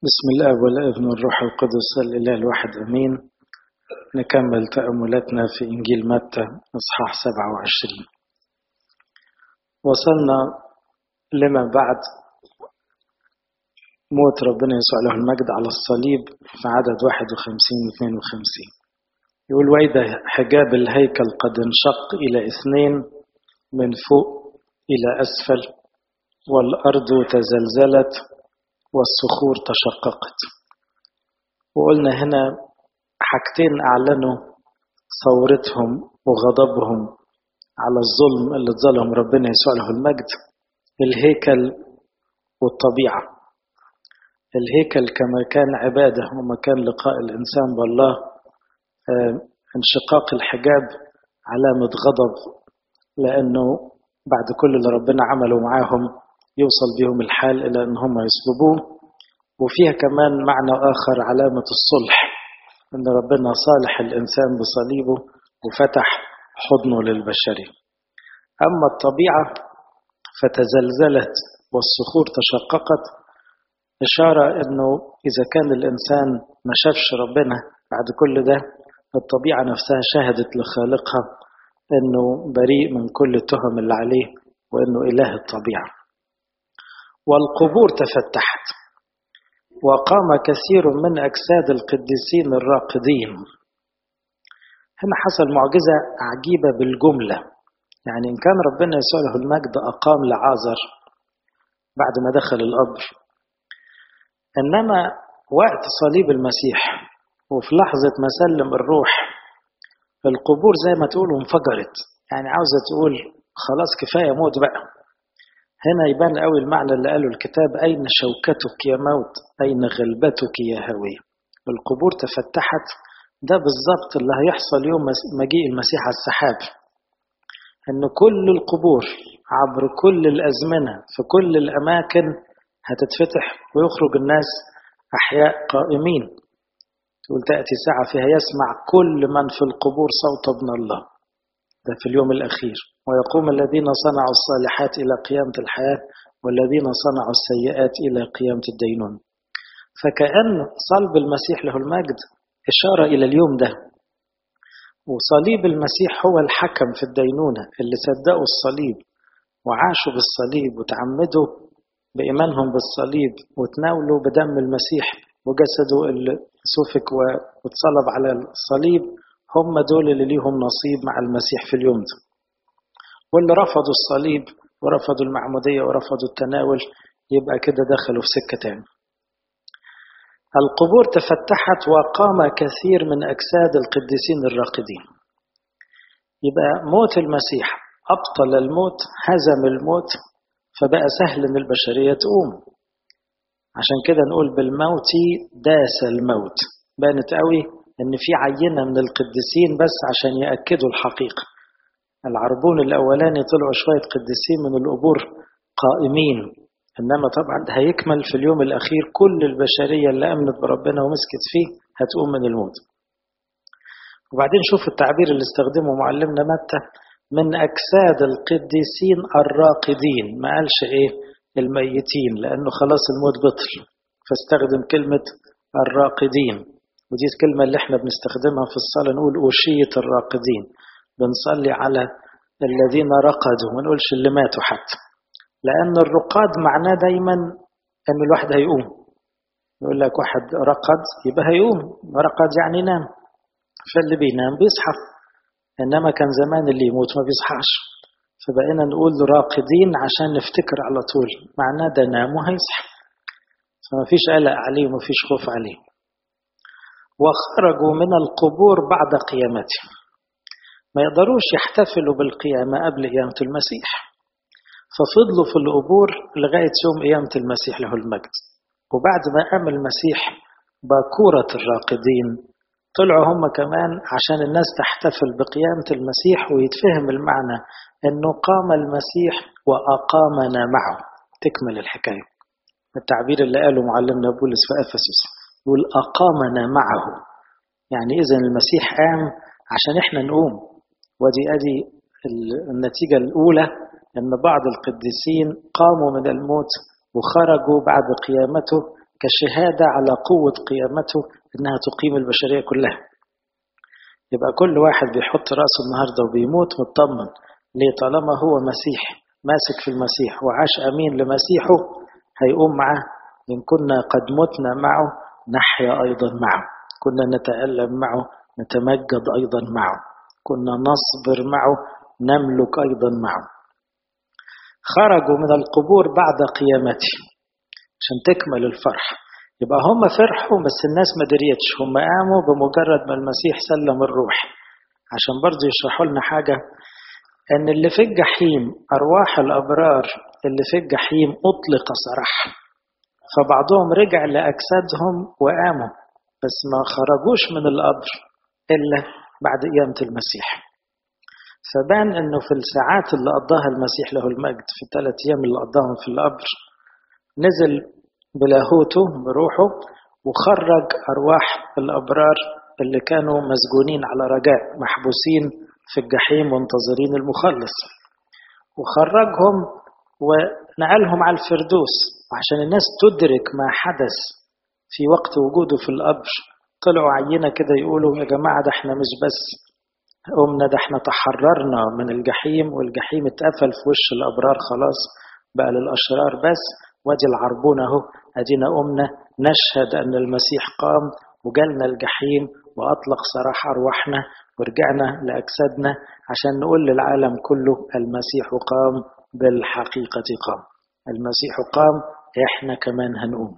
بسم الله والابن والروح القدس الإله الواحد أمين نكمل تأملاتنا في إنجيل متى إصحاح 27 وصلنا لما بعد موت ربنا يسوع له المجد على الصليب في عدد 51 52 يقول وإذا حجاب الهيكل قد انشق إلى اثنين من فوق إلى أسفل والأرض تزلزلت والصخور تشققت وقلنا هنا حاجتين أعلنوا ثورتهم وغضبهم على الظلم اللي اتظلم ربنا يسوع له المجد الهيكل والطبيعة الهيكل كمكان عبادة ومكان لقاء الإنسان بالله انشقاق الحجاب علامة غضب لأنه بعد كل اللي ربنا عمله معاهم يوصل بهم الحال إلى أن هم يصلبوه وفيها كمان معنى آخر علامة الصلح أن ربنا صالح الإنسان بصليبه وفتح حضنه للبشرية أما الطبيعة فتزلزلت والصخور تشققت إشارة أنه إذا كان الإنسان ما شافش ربنا بعد كل ده الطبيعة نفسها شهدت لخالقها أنه بريء من كل التهم اللي عليه وأنه إله الطبيعة والقبور تفتحت وقام كثير من أجساد القديسين الراقدين هنا حصل معجزة عجيبة بالجملة يعني إن كان ربنا يسوع له المجد أقام لعازر بعد ما دخل القبر إنما وقت صليب المسيح وفي لحظة ما سلم الروح القبور زي ما تقول انفجرت يعني عاوزة تقول خلاص كفاية موت بقى هنا يبان قوي المعنى اللي قاله الكتاب أين شوكتك يا موت أين غلبتك يا هوية القبور تفتحت ده بالظبط اللي هيحصل يوم مجيء المسيح على السحاب أن كل القبور عبر كل الأزمنة في كل الأماكن هتتفتح ويخرج الناس أحياء قائمين تقول تأتي ساعة فيها يسمع كل من في القبور صوت ابن الله ده في اليوم الأخير ويقوم الذين صنعوا الصالحات إلى قيامة الحياة والذين صنعوا السيئات إلى قيامة الدينون فكأن صلب المسيح له المجد إشارة إلى اليوم ده وصليب المسيح هو الحكم في الدينونة اللي صدقوا الصليب وعاشوا بالصليب وتعمدوا بإيمانهم بالصليب وتناولوا بدم المسيح وجسده اللي سفك واتصلب على الصليب هم دول اللي ليهم نصيب مع المسيح في اليوم ده واللي رفضوا الصليب ورفضوا المعمودية ورفضوا التناول يبقى كده دخلوا في سكة تاني القبور تفتحت وقام كثير من أجساد القديسين الراقدين يبقى موت المسيح أبطل الموت هزم الموت فبقى سهل إن البشرية تقوم عشان كده نقول بالموت داس الموت بانت قوي ان في عينه من القديسين بس عشان ياكدوا الحقيقه العربون الاولاني طلعوا شويه قديسين من القبور قائمين انما طبعا هيكمل في اليوم الاخير كل البشريه اللي امنت بربنا ومسكت فيه هتقوم من الموت وبعدين شوف التعبير اللي استخدمه معلمنا متى من اجساد القديسين الراقدين ما قالش ايه الميتين لانه خلاص الموت بطل فاستخدم كلمه الراقدين ودي الكلمة اللي احنا بنستخدمها في الصلاة نقول أوشية الراقدين بنصلي على الذين رقدوا ما نقولش اللي ماتوا حتى لأن الرقاد معناه دايما أن الواحد هيقوم يقول لك واحد رقد يبقى هيقوم رقد يعني نام فاللي بينام بيصحى إنما كان زمان اللي يموت ما بيصحاش فبقينا نقول راقدين عشان نفتكر على طول معناه ده نام وهيصحى فما فيش قلق عليه وما فيش خوف عليه وخرجوا من القبور بعد قيامته ما يقدروش يحتفلوا بالقيامة قبل قيامة المسيح ففضلوا في القبور لغاية يوم قيامة المسيح له المجد وبعد ما قام المسيح باكورة الراقدين طلعوا هم كمان عشان الناس تحتفل بقيامة المسيح ويتفهم المعنى أنه قام المسيح وأقامنا معه تكمل الحكاية التعبير اللي قاله معلمنا بولس في أفسس يقول أقامنا معه يعني إذا المسيح قام عشان إحنا نقوم ودي أدي النتيجة الأولى أن بعض القديسين قاموا من الموت وخرجوا بعد قيامته كشهادة على قوة قيامته إنها تقيم البشرية كلها يبقى كل واحد بيحط رأسه النهاردة وبيموت مطمن ليه طالما هو مسيح ماسك في المسيح وعاش أمين لمسيحه هيقوم معه إن كنا قد متنا معه نحيا أيضا معه كنا نتألم معه نتمجد أيضا معه كنا نصبر معه نملك أيضا معه خرجوا من القبور بعد قيامته عشان تكمل الفرح يبقى هم فرحوا بس الناس ما دريتش هم قاموا بمجرد ما المسيح سلم الروح عشان برضه يشرحوا لنا حاجة أن اللي في الجحيم أرواح الأبرار اللي في الجحيم أطلق سراح فبعضهم رجع لأجسادهم وقاموا بس ما خرجوش من القبر إلا بعد قيامة المسيح فبان أنه في الساعات اللي قضاها المسيح له المجد في الثلاث أيام اللي قضاهم في القبر نزل بلاهوته بروحه وخرج أرواح الأبرار اللي كانوا مسجونين على رجاء محبوسين في الجحيم منتظرين المخلص وخرجهم ونقلهم على الفردوس وعشان الناس تدرك ما حدث في وقت وجوده في القبر طلعوا عينة كده يقولوا يا جماعة ده احنا مش بس قمنا ده احنا تحررنا من الجحيم والجحيم اتقفل في وش الأبرار خلاص بقى للأشرار بس وادي العربون اهو ادينا قمنا نشهد ان المسيح قام وجالنا الجحيم واطلق سراح ارواحنا ورجعنا لاجسادنا عشان نقول للعالم كله المسيح قام بالحقيقه قام المسيح قام احنا كمان هنقوم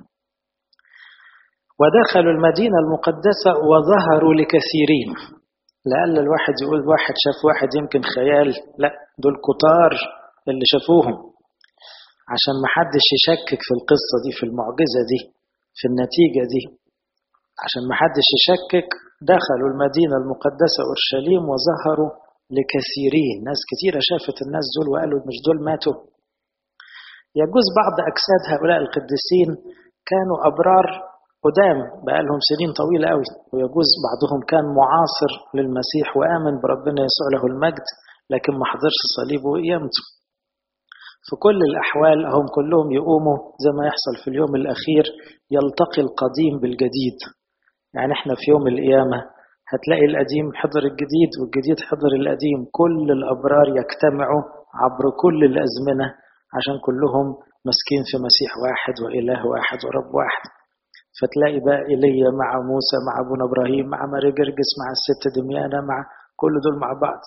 ودخلوا المدينه المقدسه وظهروا لكثيرين لألا الواحد يقول واحد شاف واحد يمكن خيال لا دول كتار اللي شافوهم عشان ما حدش يشكك في القصة دي في المعجزة دي في النتيجة دي عشان ما حدش يشكك دخلوا المدينة المقدسة أورشليم وظهروا لكثيرين ناس كثيرة شافت الناس دول وقالوا مش دول ماتوا يجوز بعض أجساد هؤلاء القديسين كانوا أبرار قدام بقالهم سنين طويلة قوي ويجوز بعضهم كان معاصر للمسيح وآمن بربنا يسوع له المجد لكن ما حضرش صليبه وقيامته في كل الأحوال هم كلهم يقوموا زي ما يحصل في اليوم الأخير يلتقي القديم بالجديد يعني احنا في يوم القيامة هتلاقي القديم حضر الجديد والجديد حضر القديم كل الأبرار يجتمعوا عبر كل الأزمنة عشان كلهم مسكين في مسيح واحد وإله واحد ورب واحد فتلاقي بقى إيليا مع موسى مع أبونا إبراهيم مع ماري جرجس مع الست دميانة مع كل دول مع بعض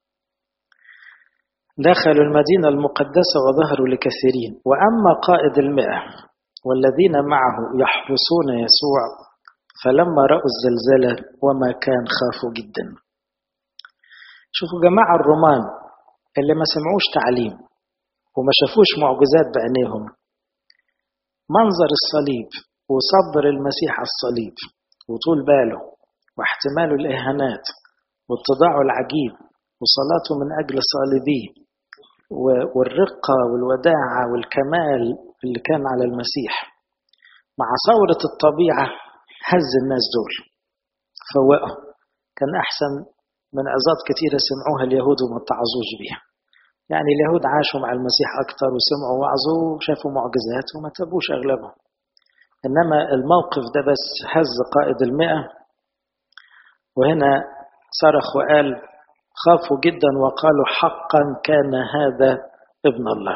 دخلوا المدينة المقدسة وظهروا لكثيرين وأما قائد المئة والذين معه يحرسون يسوع فلما رأوا الزلزلة وما كان خافوا جدا شوفوا جماعة الرومان اللي ما سمعوش تعليم وما شافوش معجزات بعينيهم منظر الصليب وصبر المسيح على الصليب وطول باله واحتماله الإهانات واتضاعه العجيب وصلاته من أجل صالبيه والرقة والوداعة والكمال اللي كان على المسيح مع ثورة الطبيعة هز الناس دول فوقهم كان أحسن من عظات كثيرة سمعوها اليهود وما اتعظوش بيها يعني اليهود عاشوا مع المسيح أكتر وسمعوا وعظوا وشافوا معجزات وما تبوش أغلبهم إنما الموقف ده بس هز قائد المئة وهنا صرخ وقال خافوا جدا وقالوا حقا كان هذا ابن الله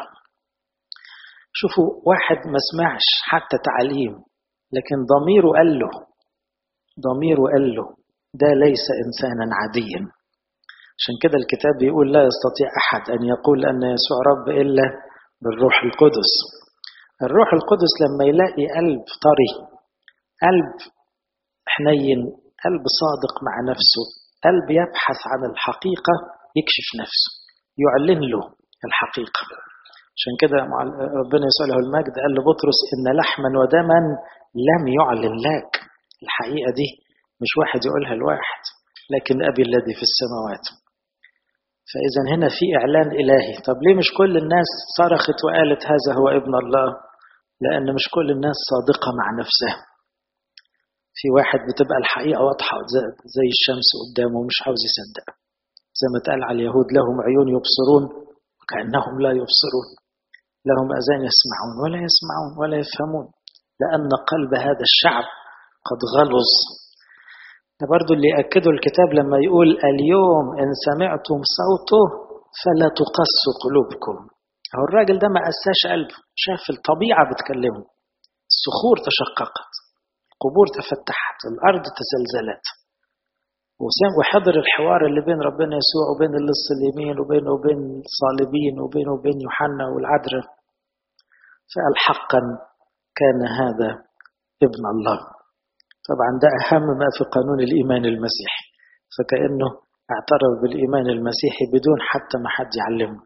شوفوا واحد ما سمعش حتى تعليم لكن ضميره قال له ضميره قال له ده ليس إنسانا عاديا عشان كده الكتاب بيقول لا يستطيع أحد أن يقول أن يسوع رب إلا بالروح القدس الروح القدس لما يلاقي قلب طري قلب حنين قلب صادق مع نفسه قلب يبحث عن الحقيقة يكشف نفسه يعلن له الحقيقة عشان كده مع ربنا يسوع له المجد قال لبطرس إن لحما ودما لم يعلن لك الحقيقة دي مش واحد يقولها لواحد لكن أبي الذي في السماوات فإذا هنا في إعلان إلهي طب ليه مش كل الناس صرخت وقالت هذا هو ابن الله لأن مش كل الناس صادقة مع نفسها في واحد بتبقى الحقيقة واضحة زي الشمس قدامه مش عاوز يصدق زي ما اتقال على اليهود لهم عيون يبصرون وكأنهم لا يبصرون لهم أذان يسمعون ولا يسمعون ولا يفهمون لأن قلب هذا الشعب قد غلظ ده برضو اللي يأكده الكتاب لما يقول اليوم إن سمعتم صوته فلا تقسوا قلوبكم هو الراجل ده ما قساش قلبه شاف الطبيعة بتكلمه الصخور تشققت القبور تفتحت الأرض تزلزلت وحضر الحوار اللي بين ربنا يسوع وبين اللص اليمين وبينه وبين الصالبين وبينه وبين يوحنا والعذراء فقال حقا كان هذا ابن الله طبعا ده أهم ما في قانون الإيمان المسيحي فكأنه اعترف بالإيمان المسيحي بدون حتى ما حد يعلمه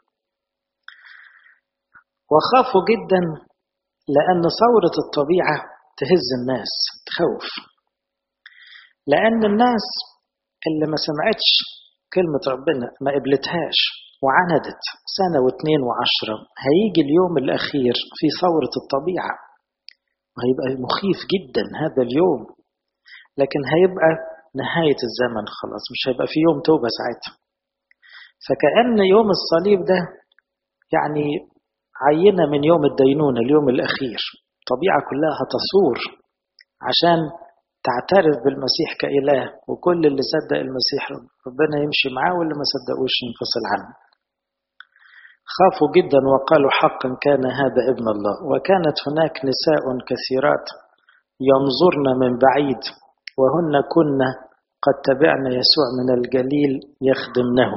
وخافوا جدا لأن ثورة الطبيعة تهز الناس تخوف لأن الناس اللي ما سمعتش كلمة ربنا ما قبلتهاش وعندت سنة واثنين وعشرة هيجي اليوم الأخير في ثورة الطبيعة وهيبقى مخيف جدا هذا اليوم لكن هيبقى نهاية الزمن خلاص مش هيبقى في يوم توبة ساعتها فكأن يوم الصليب ده يعني عينة من يوم الدينونة اليوم الأخير الطبيعة كلها هتصور عشان تعترف بالمسيح كإله وكل اللي صدق المسيح ربنا يمشي معاه واللي ما صدقوش ينفصل عنه خافوا جدا وقالوا حقا كان هذا ابن الله وكانت هناك نساء كثيرات ينظرن من بعيد وهن كن قد تبعن يسوع من الجليل يخدمنه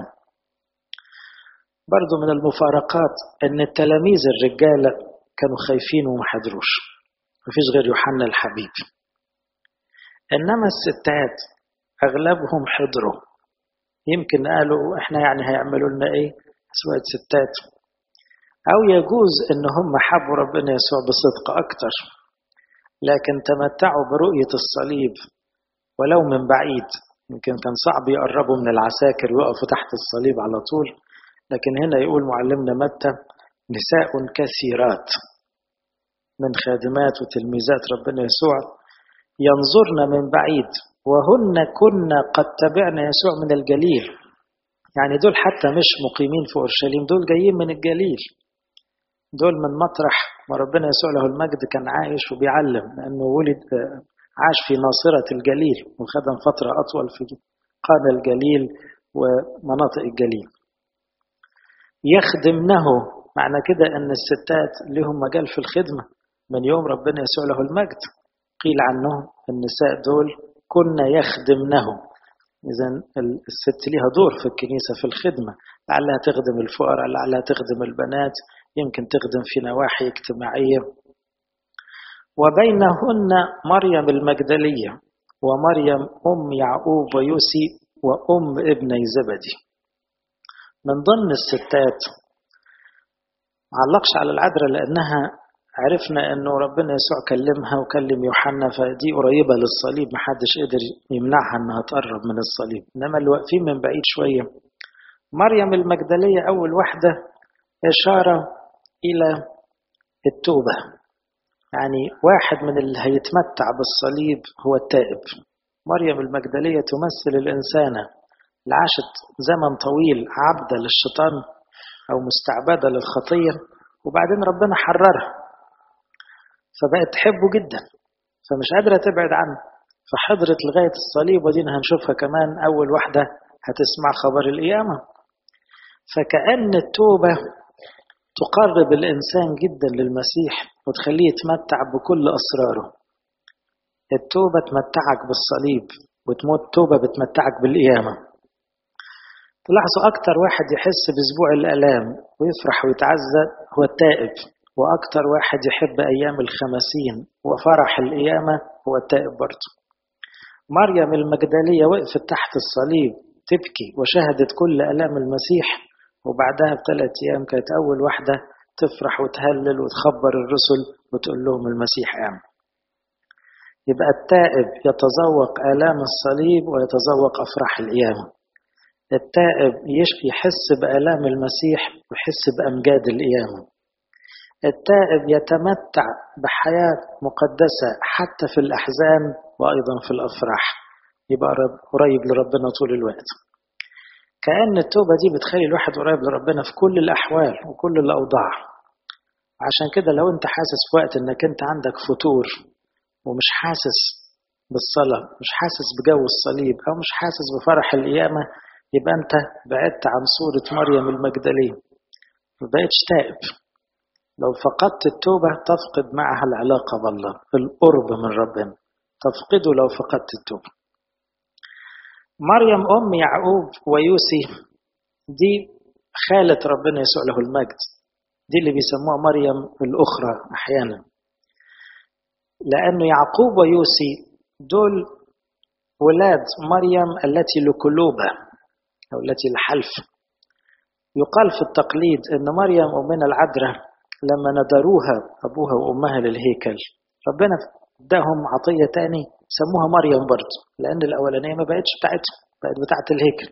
برضو من المفارقات ان التلاميذ الرجالة كانوا خايفين وما حضروش مفيش غير يوحنا الحبيب انما الستات اغلبهم حضروا يمكن قالوا احنا يعني هيعملوا لنا ايه سواء ستات او يجوز ان هم حبوا ربنا يسوع بصدق اكتر لكن تمتعوا برؤية الصليب ولو من بعيد يمكن كان صعب يقربوا من العساكر ويقفوا تحت الصليب على طول لكن هنا يقول معلمنا متى نساء كثيرات من خادمات وتلميذات ربنا يسوع ينظرن من بعيد وهن كن قد تبعن يسوع من الجليل يعني دول حتى مش مقيمين في اورشليم دول جايين من الجليل دول من مطرح ما ربنا يسوع له المجد كان عايش وبيعلم لانه ولد عاش في ناصرة الجليل وخدم فترة أطول في قانا الجليل ومناطق الجليل يخدمنه معنى كده أن الستات لهم مجال في الخدمة من يوم ربنا يسوع له المجد قيل عنه النساء دول كنا يخدمنه إذا الست ليها دور في الكنيسة في الخدمة لعلها تخدم الفقراء لعلها تخدم البنات يمكن تخدم في نواحي اجتماعية وبينهن مريم المجدلية ومريم أم يعقوب ويوسي وأم ابني زبدي من ضمن الستات معلقش على العذراء لأنها عرفنا أنه ربنا يسوع كلمها وكلم يوحنا فدي قريبة للصليب محدش قدر يمنعها أنها تقرب من الصليب إنما اللي واقفين من بعيد شوية مريم المجدلية أول واحدة إشارة إلى التوبة يعني واحد من اللي هيتمتع بالصليب هو التائب مريم المجدلية تمثل الإنسانة اللي عاشت زمن طويل عبدة للشيطان أو مستعبدة للخطية وبعدين ربنا حررها فبقت تحبه جدا فمش قادرة تبعد عنه فحضرت لغاية الصليب ودينا هنشوفها كمان أول واحدة هتسمع خبر القيامة فكأن التوبة تقرب الإنسان جدا للمسيح وتخليه يتمتع بكل أسراره التوبة تمتعك بالصليب وتموت توبة بتمتعك بالقيامة تلاحظوا أكتر واحد يحس بأسبوع الألام ويفرح ويتعزى هو التائب وأكتر واحد يحب أيام الخمسين وفرح القيامة هو التائب برضه مريم المجدلية وقفت تحت الصليب تبكي وشهدت كل ألام المسيح وبعدها بثلاث أيام كانت أول واحدة تفرح وتهلل وتخبر الرسل وتقول لهم المسيح قام يبقى التائب يتذوق آلام الصليب ويتذوق أفراح القيامة التائب يحس بآلام المسيح ويحس بأمجاد القيامة التائب يتمتع بحياة مقدسة حتى في الأحزان وأيضا في الأفراح يبقى قريب لربنا طول الوقت كأن التوبة دي بتخلي الواحد قريب لربنا في كل الأحوال وكل الأوضاع عشان كده لو انت حاسس في وقت انك انت عندك فتور ومش حاسس بالصلاة مش حاسس بجو الصليب أو مش حاسس بفرح القيامة يبقى أنت بعدت عن صورة مريم المجدلية ما بقتش تائب لو فقدت التوبة تفقد معها العلاقة بالله القرب من ربنا تفقده لو فقدت التوبة مريم أم يعقوب ويوسي دي خالة ربنا يسوع له المجد دي اللي بيسموها مريم الأخرى أحيانا لأنه يعقوب ويوسي دول ولاد مريم التي لقلوبة أو التي لحلف يقال في التقليد أن مريم أمنا العذراء لما ندروها أبوها وأمها للهيكل ربنا اداهم عطية تاني سموها مريم برضه لأن الأولانية ما بقتش بتاعتهم بقت بتاعت الهيكل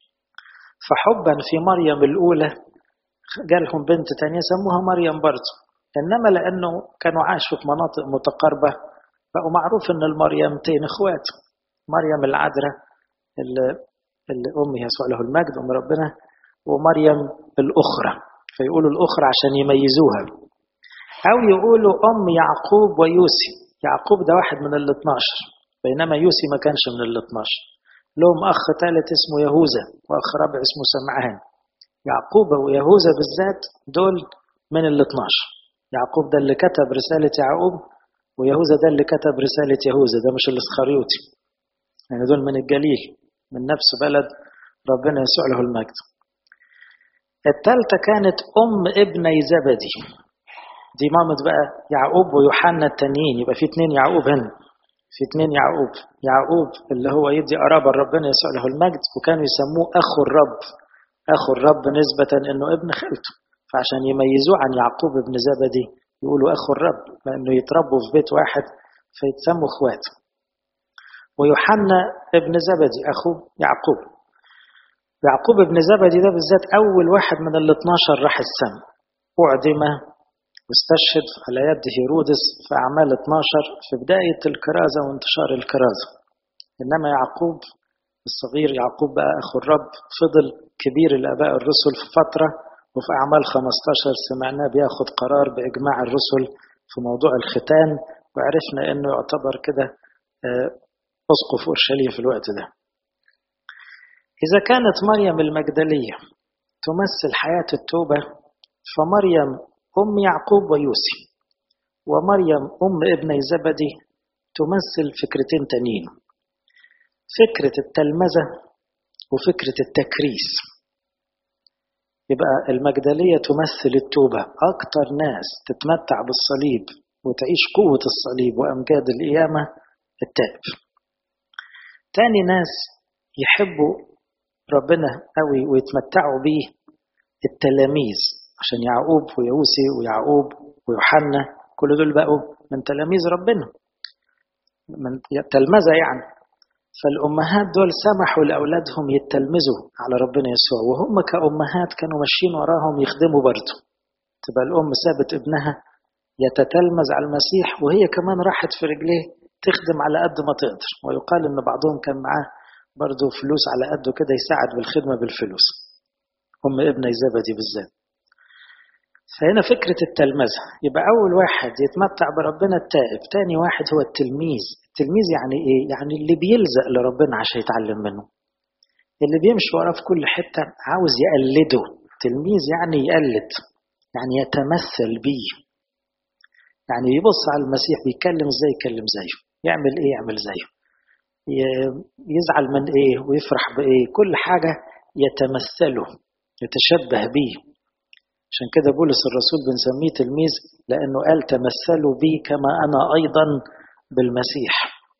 فحبا في مريم الأولى جالهم بنت تانية سموها مريم برضه إنما لأنه كانوا عاشوا في مناطق متقاربة بقوا معروف إن المريمتين إخوات مريم العذراء اللي, اللي أم يسوع له المجد أم ربنا ومريم الأخرى فيقولوا الأخرى عشان يميزوها أو يقولوا أم يعقوب ويوسي يعقوب ده واحد من ال 12 بينما يوسي ما كانش من ال 12 لهم أخ ثالث اسمه يهوذا وأخ رابع اسمه سمعان يعقوب ويهوذا بالذات دول من ال 12 يعقوب ده اللي كتب رسالة يعقوب ويهوذا ده اللي كتب رسالة يهوذا ده مش الاسخريوطي يعني دول من الجليل من نفس بلد ربنا يسوع له المجد الثالثة كانت أم ابني زبدي دي مامة بقى يعقوب ويوحنا التانيين يبقى في اتنين يعقوب هنا في اتنين يعقوب يعقوب اللي هو يدي قرابة ربنا يسوع له المجد وكانوا يسموه أخو الرب أخو الرب نسبة إنه ابن خالته فعشان يميزوه عن يعقوب ابن زبدي يقولوا أخو الرب لأنه يتربوا في بيت واحد فيتسموا إخوات ويوحنا ابن زبدي أخو يعقوب يعقوب ابن زبدي ده بالذات أول واحد من ال 12 راح السماء أعدم واستشهد على يد هيرودس في أعمال 12 في بداية الكرازة وانتشار الكرازة إنما يعقوب الصغير يعقوب بقى أخو الرب فضل كبير الآباء الرسل في فترة وفي أعمال 15 سمعناه بياخد قرار بإجماع الرسل في موضوع الختان وعرفنا إنه يعتبر كده أسقف أورشليم في الوقت ده إذا كانت مريم المجدلية تمثل حياة التوبة فمريم أم يعقوب ويوسف ومريم أم ابني زبدي تمثل فكرتين تانيين فكرة التلمذة وفكرة التكريس يبقى المجدلية تمثل التوبة أكتر ناس تتمتع بالصليب وتعيش قوة الصليب وأمجاد القيامة التائب تاني ناس يحبوا ربنا قوي ويتمتعوا بيه التلاميذ عشان يعقوب ويوسي ويعقوب ويوحنا كل دول بقوا من تلاميذ ربنا من تلمذة يعني فالأمهات دول سمحوا لأولادهم يتلمذوا على ربنا يسوع وهم كأمهات كانوا ماشيين وراهم يخدموا برضه تبقى الأم سابت ابنها يتتلمذ على المسيح وهي كمان راحت في رجليه تخدم على قد ما تقدر ويقال إن بعضهم كان معاه برضه فلوس على قده كده يساعد بالخدمة بالفلوس هم ابن زبدي بالذات فهنا فكرة التلمذة يبقى أول واحد يتمتع بربنا التائب تاني واحد هو التلميذ التلميذ يعني إيه؟ يعني اللي بيلزق لربنا عشان يتعلم منه اللي بيمشي وراه في كل حتة عاوز يقلده تلميذ يعني يقلد يعني يتمثل بيه يعني يبص على المسيح بيتكلم ازاي يتكلم زيه يعمل ايه يعمل زيه يزعل من ايه ويفرح بايه كل حاجة يتمثله يتشبه بيه عشان كده بولس الرسول بنسميه تلميذ لأنه قال تمثلوا بي كما أنا أيضا بالمسيح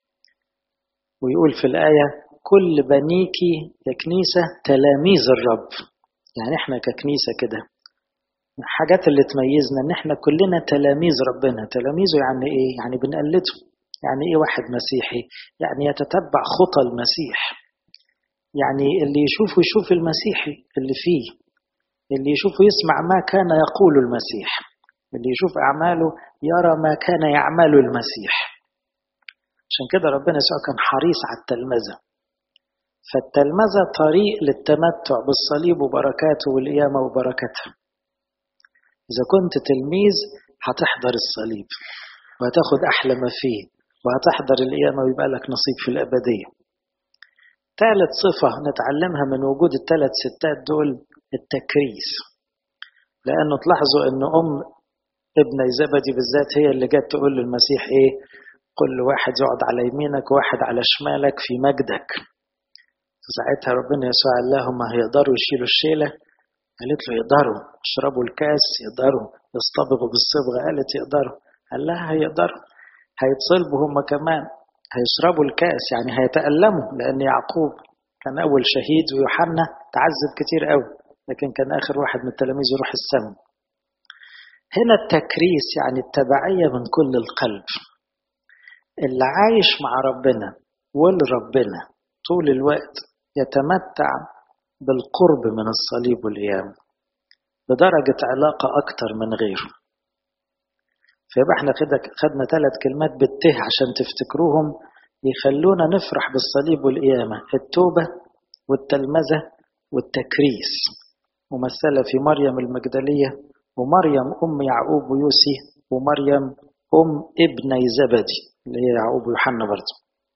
ويقول في الآية كل بنيكي يا كنيسة تلاميذ الرب يعني احنا ككنيسة كده الحاجات اللي تميزنا ان احنا كلنا تلاميذ ربنا تلاميذه يعني ايه يعني بنقلده يعني ايه واحد مسيحي يعني يتتبع خطى المسيح يعني اللي يشوفه يشوف المسيحي اللي فيه اللي يشوفه يسمع ما كان يقول المسيح اللي يشوف أعماله يرى ما كان يعمل المسيح عشان كده ربنا يسوع كان حريص على التلمذة فالتلمذة طريق للتمتع بالصليب وبركاته والقيامة وبركاتها إذا كنت تلميذ هتحضر الصليب وهتاخد أحلى ما فيه وهتحضر القيامة ويبقى لك نصيب في الأبدية ثالث صفة نتعلمها من وجود الثلاث ستات دول التكريس لأنه تلاحظوا أن أم ابن زبدي بالذات هي اللي جت تقول للمسيح إيه كل واحد يقعد على يمينك وواحد على شمالك في مجدك ساعتها ربنا يسوع قال لهم هيقدروا يشيلوا الشيلة قالت له يقدروا يشربوا الكاس يقدروا يصطبغوا بالصبغة قالت يقدروا قال لها هيقدروا هيتصلبوا هم كمان هيشربوا الكاس يعني هيتألموا لأن يعقوب كان أول شهيد ويوحنا تعذب كتير قوي لكن كان آخر واحد من التلاميذ يروح السماء هنا التكريس يعني التبعية من كل القلب اللي عايش مع ربنا ولربنا طول الوقت يتمتع بالقرب من الصليب والقيامة بدرجة علاقة أكتر من غيره فيبقى احنا كده خدنا ثلاث كلمات بالته عشان تفتكروهم يخلونا نفرح بالصليب والقيامة التوبة والتلمذة والتكريس ممثلة في مريم المجدلية ومريم أم يعقوب ويوسي ومريم أم ابني زبدي اللي هي يعقوب ويوحنا برضه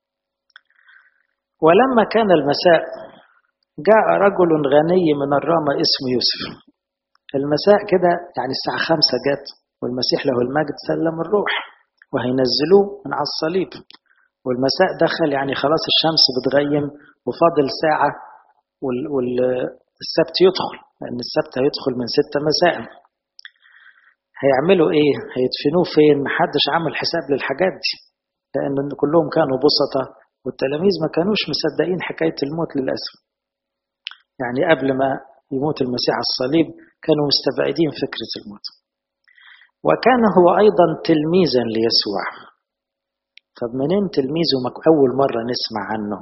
ولما كان المساء جاء رجل غني من الرامة اسمه يوسف المساء كده يعني الساعة خمسة جت والمسيح له المجد سلم الروح وهينزلوه من على الصليب والمساء دخل يعني خلاص الشمس بتغيم وفاضل ساعة والسبت يدخل لأن السبت هيدخل من ستة مساء هيعملوا ايه هيدفنوه فين محدش عمل حساب للحاجات دي لأن كلهم كانوا بسطة والتلاميذ ما كانوش مصدقين حكاية الموت للأسف يعني قبل ما يموت المسيح على الصليب كانوا مستبعدين فكرة الموت وكان هو أيضا تلميذا ليسوع طب منين تلميذه أول مرة نسمع عنه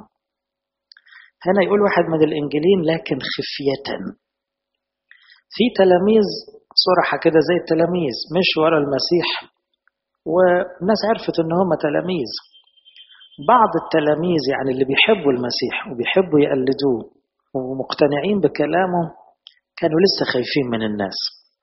هنا يقول واحد من الإنجيلين لكن خفية في تلاميذ صرحة كده زي التلاميذ مش ورا المسيح والناس عرفت ان هم تلاميذ بعض التلاميذ يعني اللي بيحبوا المسيح وبيحبوا يقلدوه ومقتنعين بكلامه كانوا لسه خايفين من الناس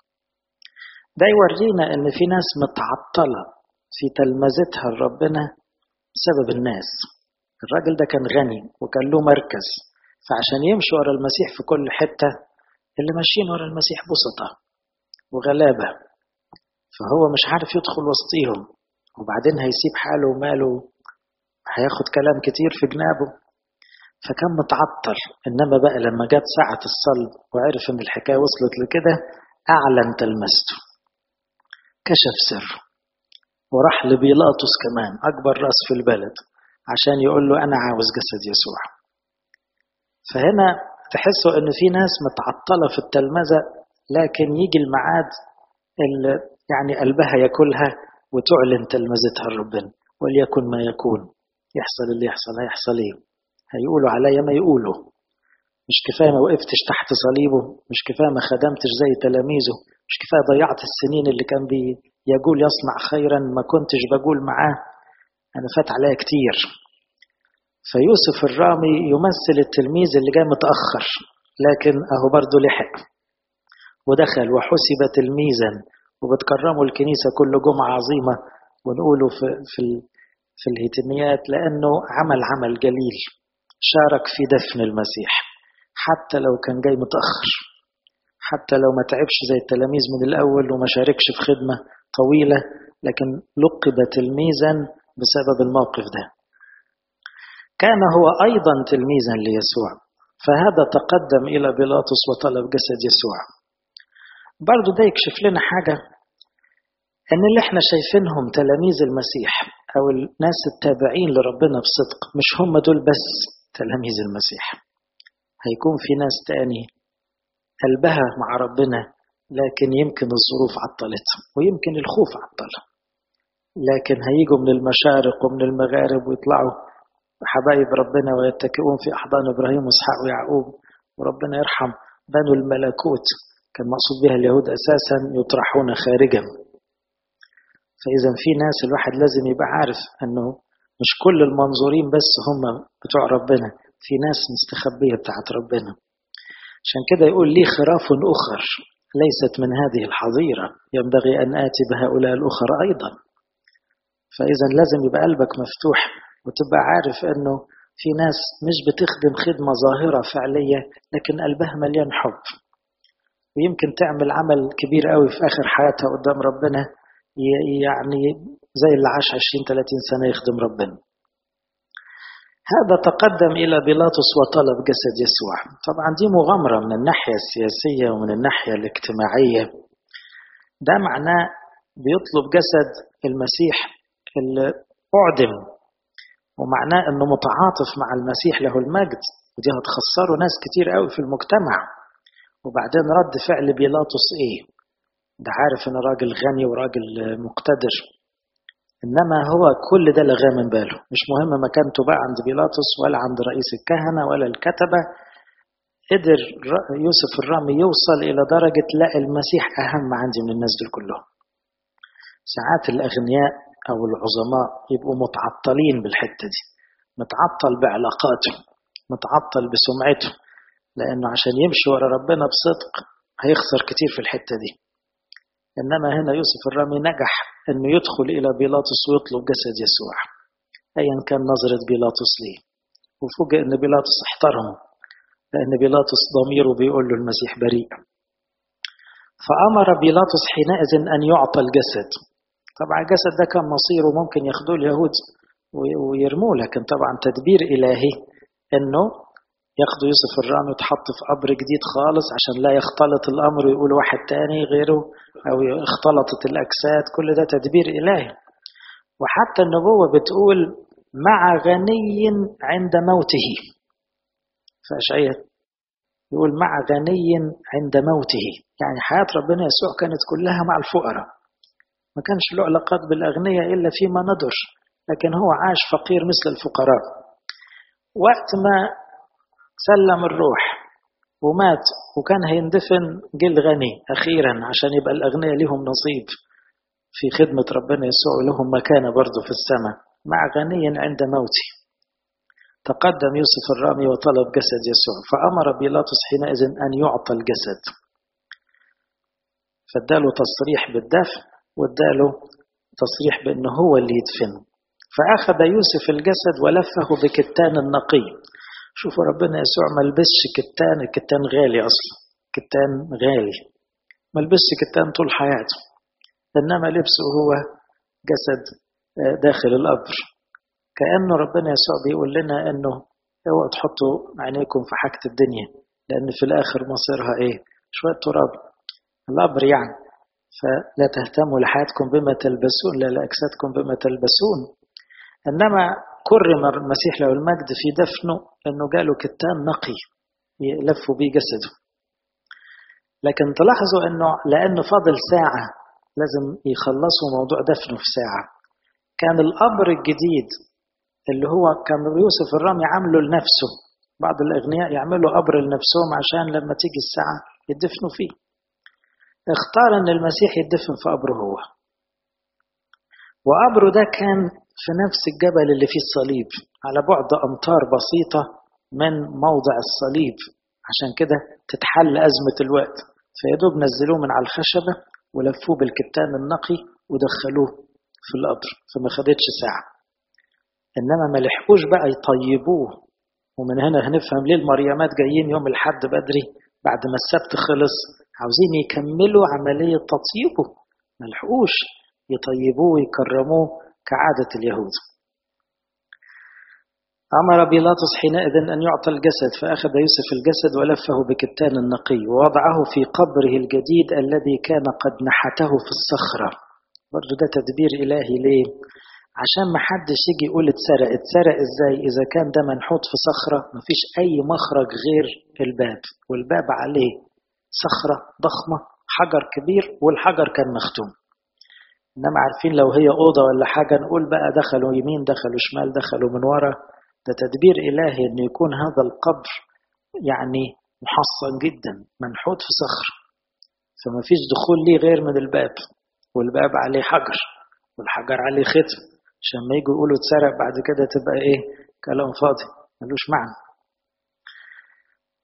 ده يورينا ان في ناس متعطلة في تلمذتها لربنا بسبب الناس الراجل ده كان غني وكان له مركز فعشان يمشي ورا المسيح في كل حتة اللي ماشيين ورا المسيح بسطة وغلابة فهو مش عارف يدخل وسطيهم وبعدين هيسيب حاله وماله هياخد كلام كتير في جنابه فكان متعطل انما بقى لما جت ساعة الصلب وعرف ان الحكاية وصلت لكده اعلن تلمسته كشف سره وراح لبيلاطس كمان اكبر راس في البلد عشان يقول له انا عاوز جسد يسوع فهنا تحسوا ان في ناس متعطلة في التلمذة لكن يجي الميعاد اللي يعني قلبها ياكلها وتعلن تلمذتها لربنا وليكن ما يكون يحصل اللي يحصل هيحصل ايه هيقولوا عليا ما يقولوا مش كفايه ما وقفتش تحت صليبه مش كفايه ما خدمتش زي تلاميذه مش كفايه ضيعت السنين اللي كان بي يقول يصنع خيرا ما كنتش بقول معاه انا فات عليا كتير فيوسف الرامي يمثل التلميذ اللي جاي متاخر لكن اهو برضه لحق ودخل وحسب تلميذا وبتكرموا الكنيسه كل جمعه عظيمه ونقوله في في في الهتميات لأنه عمل عمل جليل شارك في دفن المسيح حتى لو كان جاي متأخر حتى لو ما تعبش زي التلاميذ من الأول وما شاركش في خدمة طويلة لكن لقب تلميذا بسبب الموقف ده كان هو أيضا تلميذا ليسوع فهذا تقدم إلى بيلاطس وطلب جسد يسوع برضو ده يكشف لنا حاجة ان اللي احنا شايفينهم تلاميذ المسيح او الناس التابعين لربنا بصدق مش هم دول بس تلاميذ المسيح هيكون في ناس تاني قلبها مع ربنا لكن يمكن الظروف عطلتهم ويمكن الخوف عطلهم لكن هيجوا من المشارق ومن المغارب ويطلعوا حبايب ربنا ويتكئون في احضان ابراهيم واسحاق ويعقوب وربنا يرحم بنو الملكوت كان مقصود بها اليهود اساسا يطرحون خارجا فإذا في ناس الواحد لازم يبقى عارف أنه مش كل المنظورين بس هم بتوع ربنا في ناس مستخبية بتاعت ربنا عشان كده يقول لي خراف أخر ليست من هذه الحظيرة ينبغي أن آتي بهؤلاء الأخرى أيضا فإذا لازم يبقى قلبك مفتوح وتبقى عارف أنه في ناس مش بتخدم خدمة ظاهرة فعلية لكن قلبها مليان حب ويمكن تعمل عمل كبير قوي في آخر حياتها قدام ربنا يعني زي اللي عاش 20 30 سنة يخدم ربنا هذا تقدم إلى بيلاطس وطلب جسد يسوع طبعا دي مغامرة من الناحية السياسية ومن الناحية الاجتماعية ده معناه بيطلب جسد المسيح اللي أعدم ومعناه أنه متعاطف مع المسيح له المجد ودي هتخسره ناس كتير قوي في المجتمع وبعدين رد فعل بيلاطس إيه ده عارف أنه راجل غني وراجل مقتدر إنما هو كل ده لغاه من باله مش مهم مكانته بقى عند بيلاطس ولا عند رئيس الكهنة ولا الكتبة قدر يوسف الرامي يوصل إلى درجة لا المسيح أهم عندي من الناس دول كلهم ساعات الأغنياء أو العظماء يبقوا متعطلين بالحتة دي متعطل بعلاقاته متعطل بسمعته لأنه عشان يمشي ورا ربنا بصدق هيخسر كتير في الحتة دي إنما هنا يوسف الرامي نجح أنه يدخل إلى بيلاطس ويطلب جسد يسوع أيا كان نظرة بيلاطس ليه وفوجئ أن بيلاطس احترمه لأن بيلاطس ضميره بيقول له المسيح بريء فأمر بيلاطس حينئذ أن يعطى الجسد طبعا الجسد ده كان مصيره ممكن ياخدوه اليهود ويرموه لكن طبعا تدبير إلهي أنه ياخدوا يوسف الرامي وتحط في قبر جديد خالص عشان لا يختلط الأمر ويقول واحد تاني غيره أو اختلطت الأجساد كل ده تدبير إلهي وحتى النبوة بتقول مع غني عند موته فأشعية يقول مع غني عند موته يعني حياة ربنا يسوع كانت كلها مع الفقراء ما كانش له علاقات بالأغنياء إلا فيما ندر لكن هو عاش فقير مثل الفقراء وقت ما سلم الروح ومات وكان هيندفن جيل غني أخيرا عشان يبقى الأغنياء لهم نصيب في خدمة ربنا يسوع لهم مكانة برضه في السماء مع غني عند موته تقدم يوسف الرامي وطلب جسد يسوع فأمر بيلاطس حينئذ أن يعطى الجسد فاداله تصريح بالدفن واداله تصريح بأنه هو اللي يدفنه فأخذ يوسف الجسد ولفه بكتان النقي شوفوا ربنا يسوع ما لبسش كتان الكتان غالي أصلا كتان غالي ما لبسش كتان طول حياته إنما لبسه هو جسد داخل القبر كأنه ربنا يسوع بيقول لنا إنه اوعوا تحطوا عينيكم في حاجة الدنيا لأن في الآخر مصيرها إيه؟ شوية تراب القبر يعني فلا تهتموا لحياتكم بما تلبسون لا لأجسادكم بما تلبسون إنما كرم المسيح له المجد في دفنه أنه جاله كتان نقي يلفوا بيه جسده لكن تلاحظوا أنه لأنه فاضل ساعة لازم يخلصوا موضوع دفنه في ساعة كان القبر الجديد اللي هو كان يوسف الرامي عامله لنفسه بعض الأغنياء يعملوا قبر لنفسهم عشان لما تيجي الساعة يدفنوا فيه اختار أن المسيح يدفن في قبره هو وقبره ده كان في نفس الجبل اللي فيه الصليب على بعد أمتار بسيطة من موضع الصليب عشان كده تتحل أزمة الوقت فيدوب نزلوه من على الخشبة ولفوه بالكتان النقي ودخلوه في القبر فما خدتش ساعة إنما ما لحقوش بقى يطيبوه ومن هنا هنفهم ليه المريمات جايين يوم الحد بدري بعد ما السبت خلص عاوزين يكملوا عملية تطيبه ما لحقوش يطيبوه ويكرموه كعادة اليهود أمر بيلاطس حينئذ أن يعطى الجسد فأخذ يوسف الجسد ولفه بكتان النقي ووضعه في قبره الجديد الذي كان قد نحته في الصخرة برضو ده تدبير إلهي ليه؟ عشان ما حدش يجي يقول اتسرق اتسرق ازاي إذا كان ده منحوت في صخرة مفيش أي مخرج غير الباب والباب عليه صخرة ضخمة حجر كبير والحجر كان مختوم انما عارفين لو هي اوضه ولا حاجه نقول بقى دخلوا يمين دخلوا شمال دخلوا من ورا ده تدبير الهي انه يكون هذا القبر يعني محصن جدا منحوت في صخر فما فيش دخول ليه غير من الباب والباب عليه حجر والحجر عليه ختم عشان ما يجوا يقولوا اتسرق بعد كده تبقى ايه كلام فاضي ملوش معنى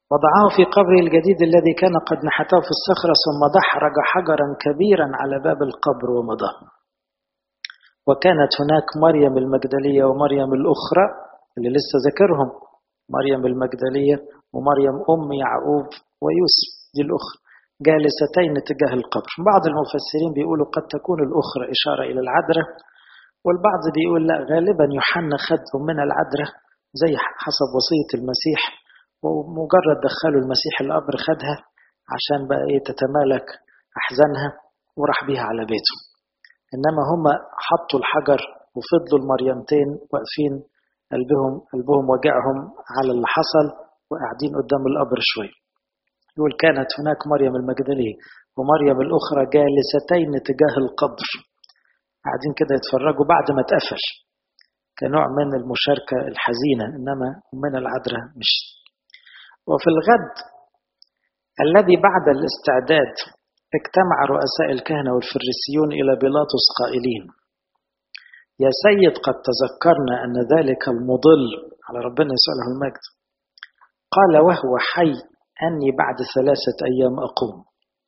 وضعه في قبره الجديد الذي كان قد نحته في الصخرة ثم دحرج حجرا كبيرا على باب القبر ومضى وكانت هناك مريم المجدلية ومريم الأخرى اللي لسه ذكرهم مريم المجدلية ومريم أم يعقوب ويوسف دي الأخرى جالستين تجاه القبر بعض المفسرين بيقولوا قد تكون الأخرى إشارة إلى العذراء والبعض بيقول لا غالبا يوحنا خد من العذراء زي حسب وصية المسيح ومجرد دخلوا المسيح القبر خدها عشان بقى ايه تتمالك أحزانها وراح بيها على بيته إنما هم حطوا الحجر وفضلوا المريمتين واقفين قلبهم قلبهم وجعهم على اللي حصل وقاعدين قدام القبر شوية يقول كانت هناك مريم المجدلية ومريم الأخرى جالستين تجاه القبر قاعدين كده يتفرجوا بعد ما اتقفل كنوع من المشاركة الحزينة إنما من العذراء مش وفي الغد الذي بعد الاستعداد اجتمع رؤساء الكهنة والفريسيون إلى بيلاطس قائلين يا سيد قد تذكرنا أن ذلك المضل على ربنا يسوع له المجد قال وهو حي أني بعد ثلاثة أيام أقوم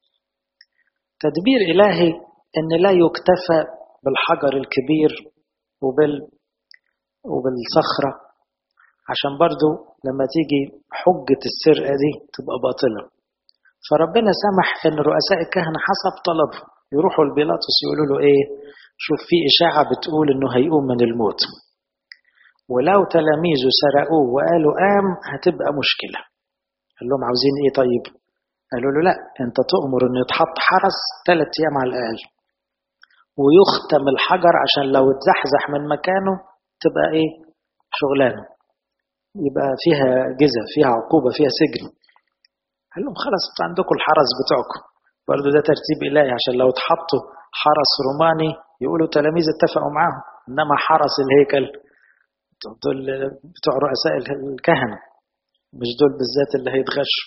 تدبير إلهي أن لا يكتفى بالحجر الكبير وبال وبالصخرة عشان برضو لما تيجي حجة السرقة دي تبقى باطلة فربنا سمح ان رؤساء الكهنة حسب طلبه يروحوا لبيلاطس يقولوا له ايه شوف في اشاعة بتقول انه هيقوم من الموت ولو تلاميذه سرقوه وقالوا قام هتبقى مشكلة قال لهم عاوزين ايه طيب قالوا له لا انت تؤمر انه يتحط حرس ثلاث ايام على الاقل ويختم الحجر عشان لو اتزحزح من مكانه تبقى ايه شغلانه يبقى فيها جزا فيها عقوبة فيها سجن قال لهم خلاص انتوا عندكم الحرس بتوعكم برضه ده ترتيب إلهي عشان لو اتحطوا حرس روماني يقولوا تلاميذ اتفقوا معاهم إنما حرس الهيكل دول بتوع رؤساء الكهنة مش دول بالذات اللي هيتغشوا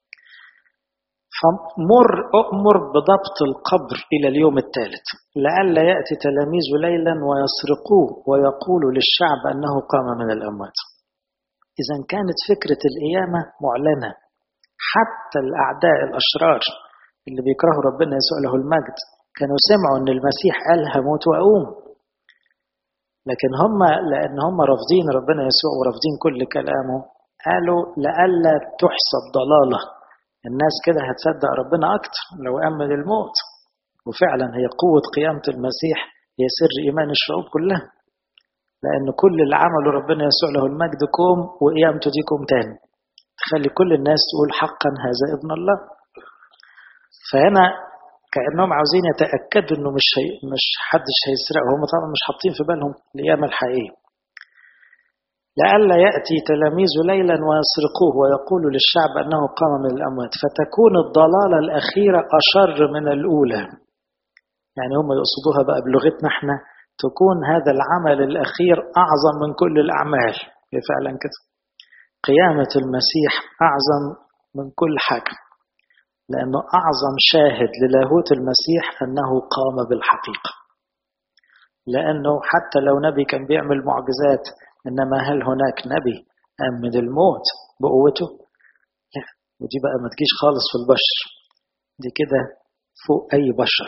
فمر أؤمر بضبط القبر إلى اليوم الثالث لئلا يأتي تلاميذ ليلا ويسرقوه ويقولوا للشعب أنه قام من الأموات إذا كانت فكرة القيامة معلنة حتى الأعداء الأشرار اللي بيكرهوا ربنا يسوع له المجد كانوا سمعوا أن المسيح قال هموت وأقوم لكن هم لأن هم رافضين ربنا يسوع ورافضين كل كلامه قالوا لئلا تحسب ضلالة الناس كده هتصدق ربنا أكتر لو أمن الموت وفعلا هي قوة قيامة المسيح هي سر إيمان الشعوب كلها لأن كل اللي عمله ربنا يسوع له المجد كوم وقيامته دي كوم تاني تخلي كل الناس تقول حقا هذا ابن الله فهنا كأنهم عاوزين يتأكدوا إنه مش هي مش حدش هيسرقه هم طبعا مش حاطين في بالهم القيامة الحقيقية لئلا يأتي تلاميذ ليلا ويسرقوه ويقولوا للشعب أنه قام من الأموات فتكون الضلالة الأخيرة أشر من الأولى يعني هم يقصدوها بقى بلغتنا احنا تكون هذا العمل الأخير أعظم من كل الأعمال هي فعلا كده قيامة المسيح أعظم من كل حاجة لأنه أعظم شاهد للاهوت المسيح أنه قام بالحقيقة لأنه حتى لو نبي كان بيعمل معجزات إنما هل هناك نبي قام من الموت بقوته؟ لا ودي بقى ما تجيش خالص في البشر دي كده فوق أي بشر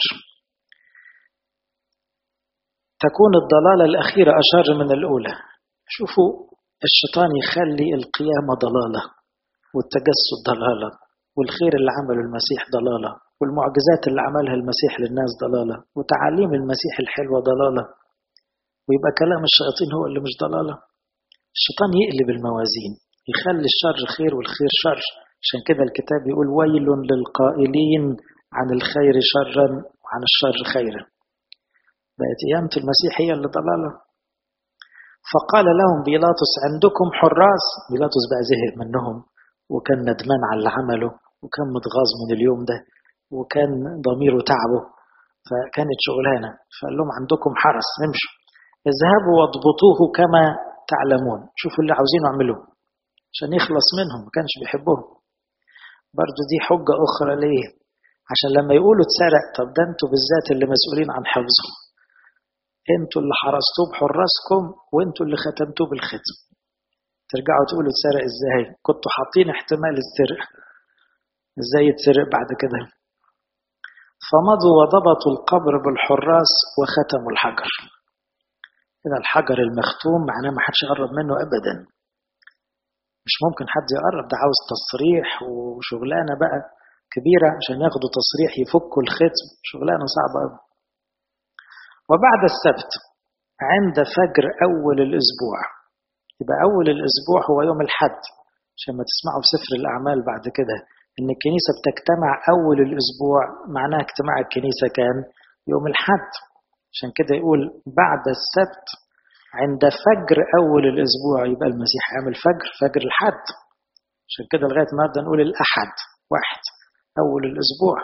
تكون الضلالة الأخيرة أشر من الأولى شوفوا الشيطان يخلي القيامة ضلالة والتجسد ضلالة والخير اللي عمله المسيح ضلالة والمعجزات اللي عملها المسيح للناس ضلالة وتعاليم المسيح الحلوة ضلالة ويبقى كلام الشياطين هو اللي مش ضلالة الشيطان يقلب الموازين يخلي الشر خير والخير شر عشان كده الكتاب يقول ويل للقائلين عن الخير شرا وعن الشر خيرا بقت قيامة المسيح هي اللي ضلالة فقال لهم بيلاطس عندكم حراس بيلاطس بقى زهق منهم وكان ندمان على اللي عمله وكان متغاظ من اليوم ده وكان ضميره تعبه فكانت شغلانة فقال لهم عندكم حرس نمشوا اذهبوا واضبطوه كما تعلمون شوفوا اللي عاوزينه اعملوه عشان يخلص منهم ما كانش بيحبهم برضو دي حجة أخرى ليه عشان لما يقولوا اتسرق طب ده انتوا بالذات اللي مسؤولين عن حفظه انتوا اللي حرستوه بحراسكم وانتوا اللي ختمتوه بالختم ترجعوا تقولوا اتسرق ازاي كنتوا حاطين احتمال السرقة ازاي يتسرق بعد كده فمضوا وضبطوا القبر بالحراس وختموا الحجر هنا الحجر المختوم معناه ما حدش يقرب منه ابدا مش ممكن حد يقرب ده عاوز تصريح وشغلانه بقى كبيره عشان ياخدوا تصريح يفكوا الختم شغلانه صعبه قوي وبعد السبت عند فجر اول الاسبوع يبقى اول الاسبوع هو يوم الحد عشان ما تسمعوا في سفر الاعمال بعد كده ان الكنيسه بتجتمع اول الاسبوع معناها اجتماع الكنيسه كان يوم الحد عشان كده يقول بعد السبت عند فجر أول الأسبوع يبقى المسيح عامل فجر فجر الحد عشان كده لغاية النهارده نقول الأحد واحد أول الأسبوع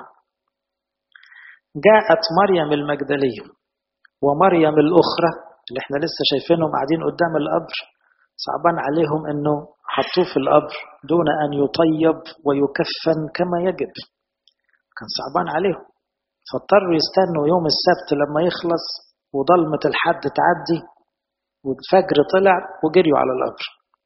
جاءت مريم المجدلية ومريم الأخرى اللي احنا لسه شايفينهم قاعدين قدام القبر صعبان عليهم انه حطوه في القبر دون ان يطيب ويكفن كما يجب كان صعبان عليهم فاضطروا يستنوا يوم السبت لما يخلص وضلمة الحد تعدي والفجر طلع وجريوا على القبر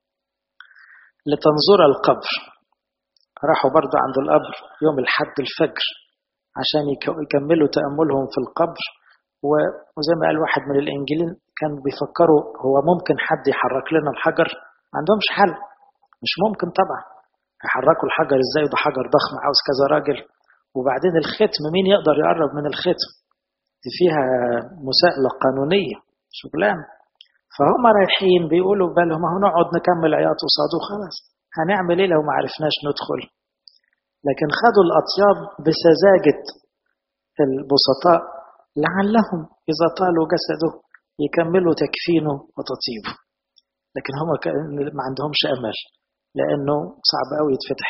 لتنظر القبر راحوا برضو عند القبر يوم الحد الفجر عشان يكملوا تأملهم في القبر وزي ما قال واحد من الإنجيلين كانوا بيفكروا هو ممكن حد يحرك لنا الحجر ما عندهمش حل مش ممكن طبعا يحركوا الحجر ازاي ده حجر ضخم عاوز كذا راجل وبعدين الختم مين يقدر يقرب من الختم دي فيها مساءلة قانونية شغلانة فهم رايحين بيقولوا بالهم اهو نقعد نكمل عياط قصاده خلاص هنعمل ايه لو ما عرفناش ندخل لكن خدوا الأطياب بسذاجة البسطاء لعلهم إذا طالوا جسده يكملوا تكفينه وتطيبه لكن هم ما عندهمش أمل لأنه صعب قوي يتفتح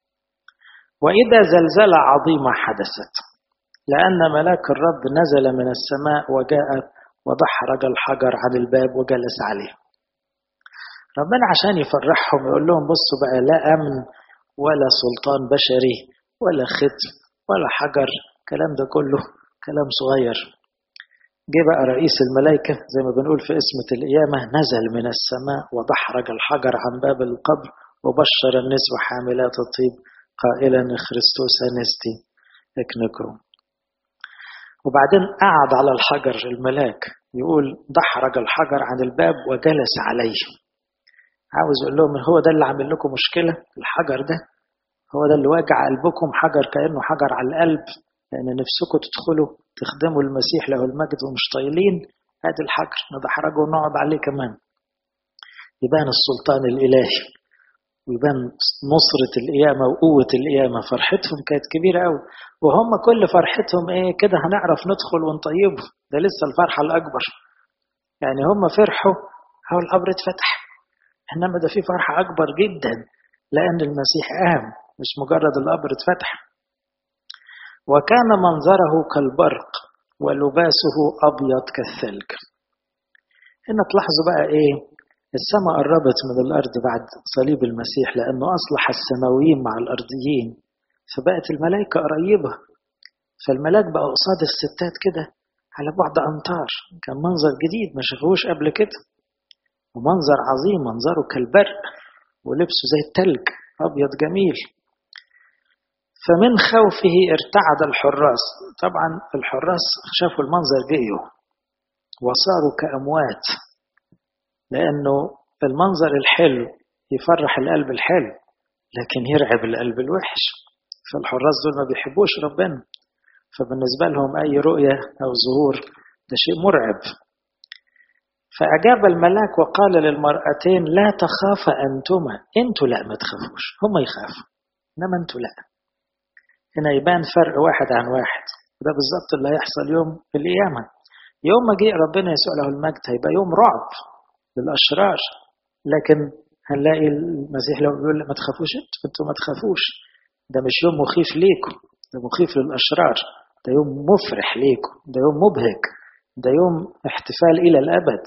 وإذا زلزلة عظيمة حدثت لأن ملاك الرب نزل من السماء وجاء ودحرج الحجر عن الباب وجلس عليه ربنا عشان يفرحهم يقول لهم بصوا بقى لا أمن ولا سلطان بشري ولا ختم ولا حجر الكلام ده كله كلام صغير جه بقى رئيس الملائكة زي ما بنقول في اسمة القيامة نزل من السماء ودحرج الحجر عن باب القبر وبشر النسوة حاملات الطيب قائلا خريستوس أنستي اكنكم وبعدين قعد على الحجر الملاك يقول دحرج الحجر عن الباب وجلس عليه عاوز يقول لهم هو ده اللي عامل لكم مشكلة الحجر ده هو ده اللي واجع قلبكم حجر كأنه حجر على القلب لأن نفسكم تدخلوا تخدموا المسيح له المجد ومش طايلين هذا الحجر ندحرجه ونقعد عليه كمان يبان السلطان الإلهي ويبان نصرة القيامة وقوة القيامة فرحتهم كانت كبيرة قوي وهم كل فرحتهم ايه كده هنعرف ندخل ونطيبه ده لسه الفرحة الأكبر يعني هم فرحوا هو القبر اتفتح إنما ده في فرحة أكبر جدا لأن المسيح قام مش مجرد القبر اتفتح وكان منظره كالبرق ولباسه أبيض كالثلج هنا تلاحظوا بقى إيه السماء قربت من الأرض بعد صليب المسيح لأنه أصلح السماويين مع الأرضيين فبقت الملائكة قريبة فالملاك بقى قصاد الستات كده على بعد أمتار كان منظر جديد ما شافوش قبل كده ومنظر عظيم منظره كالبرق ولبسه زي التلج أبيض جميل فمن خوفه ارتعد الحراس طبعا الحراس شافوا المنظر جيوا وصاروا كأموات لأنه المنظر الحلو يفرح القلب الحلو لكن يرعب القلب الوحش فالحراس دول ما بيحبوش ربنا فبالنسبة لهم أي رؤية أو ظهور ده شيء مرعب فأجاب الملاك وقال للمرأتين لا تخافا أنتما أنتوا لا ما تخافوش هم يخافوا إنما أنتوا لا هنا يبان فرق واحد عن واحد وده بالظبط اللي هيحصل يوم القيامة يوم ما جه ربنا يسوع له المجد هيبقى يوم رعب للأشرار لكن هنلاقي المسيح لو بيقول ما تخافوش انتوا ما تخافوش ده مش يوم مخيف ليكم ده مخيف للأشرار ده يوم مفرح ليكم ده يوم مبهج ده يوم احتفال إلى الأبد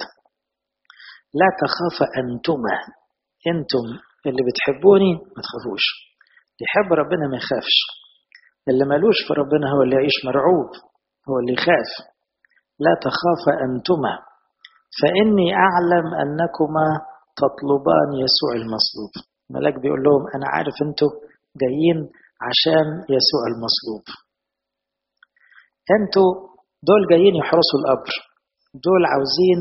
لا تخاف أنتما أنتم اللي بتحبوني ما تخافوش اللي يحب ربنا ما يخافش اللي ملوش في ربنا هو اللي يعيش مرعوب هو اللي يخاف لا تخاف أنتما فإني أعلم أنكما تطلبان يسوع المصلوب الملاك بيقول لهم أنا عارف أنتوا جايين عشان يسوع المصلوب أنتوا دول جايين يحرسوا القبر دول عاوزين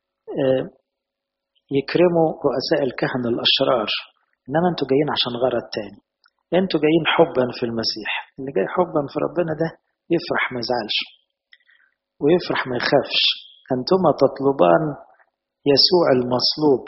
يكرموا رؤساء الكهنة الأشرار إنما أنتوا جايين عشان غرض تاني أنتوا جايين حبا في المسيح اللي جاي حبا في ربنا ده يفرح ما يزعلش ويفرح ما يخافش أنتما تطلبان يسوع المصلوب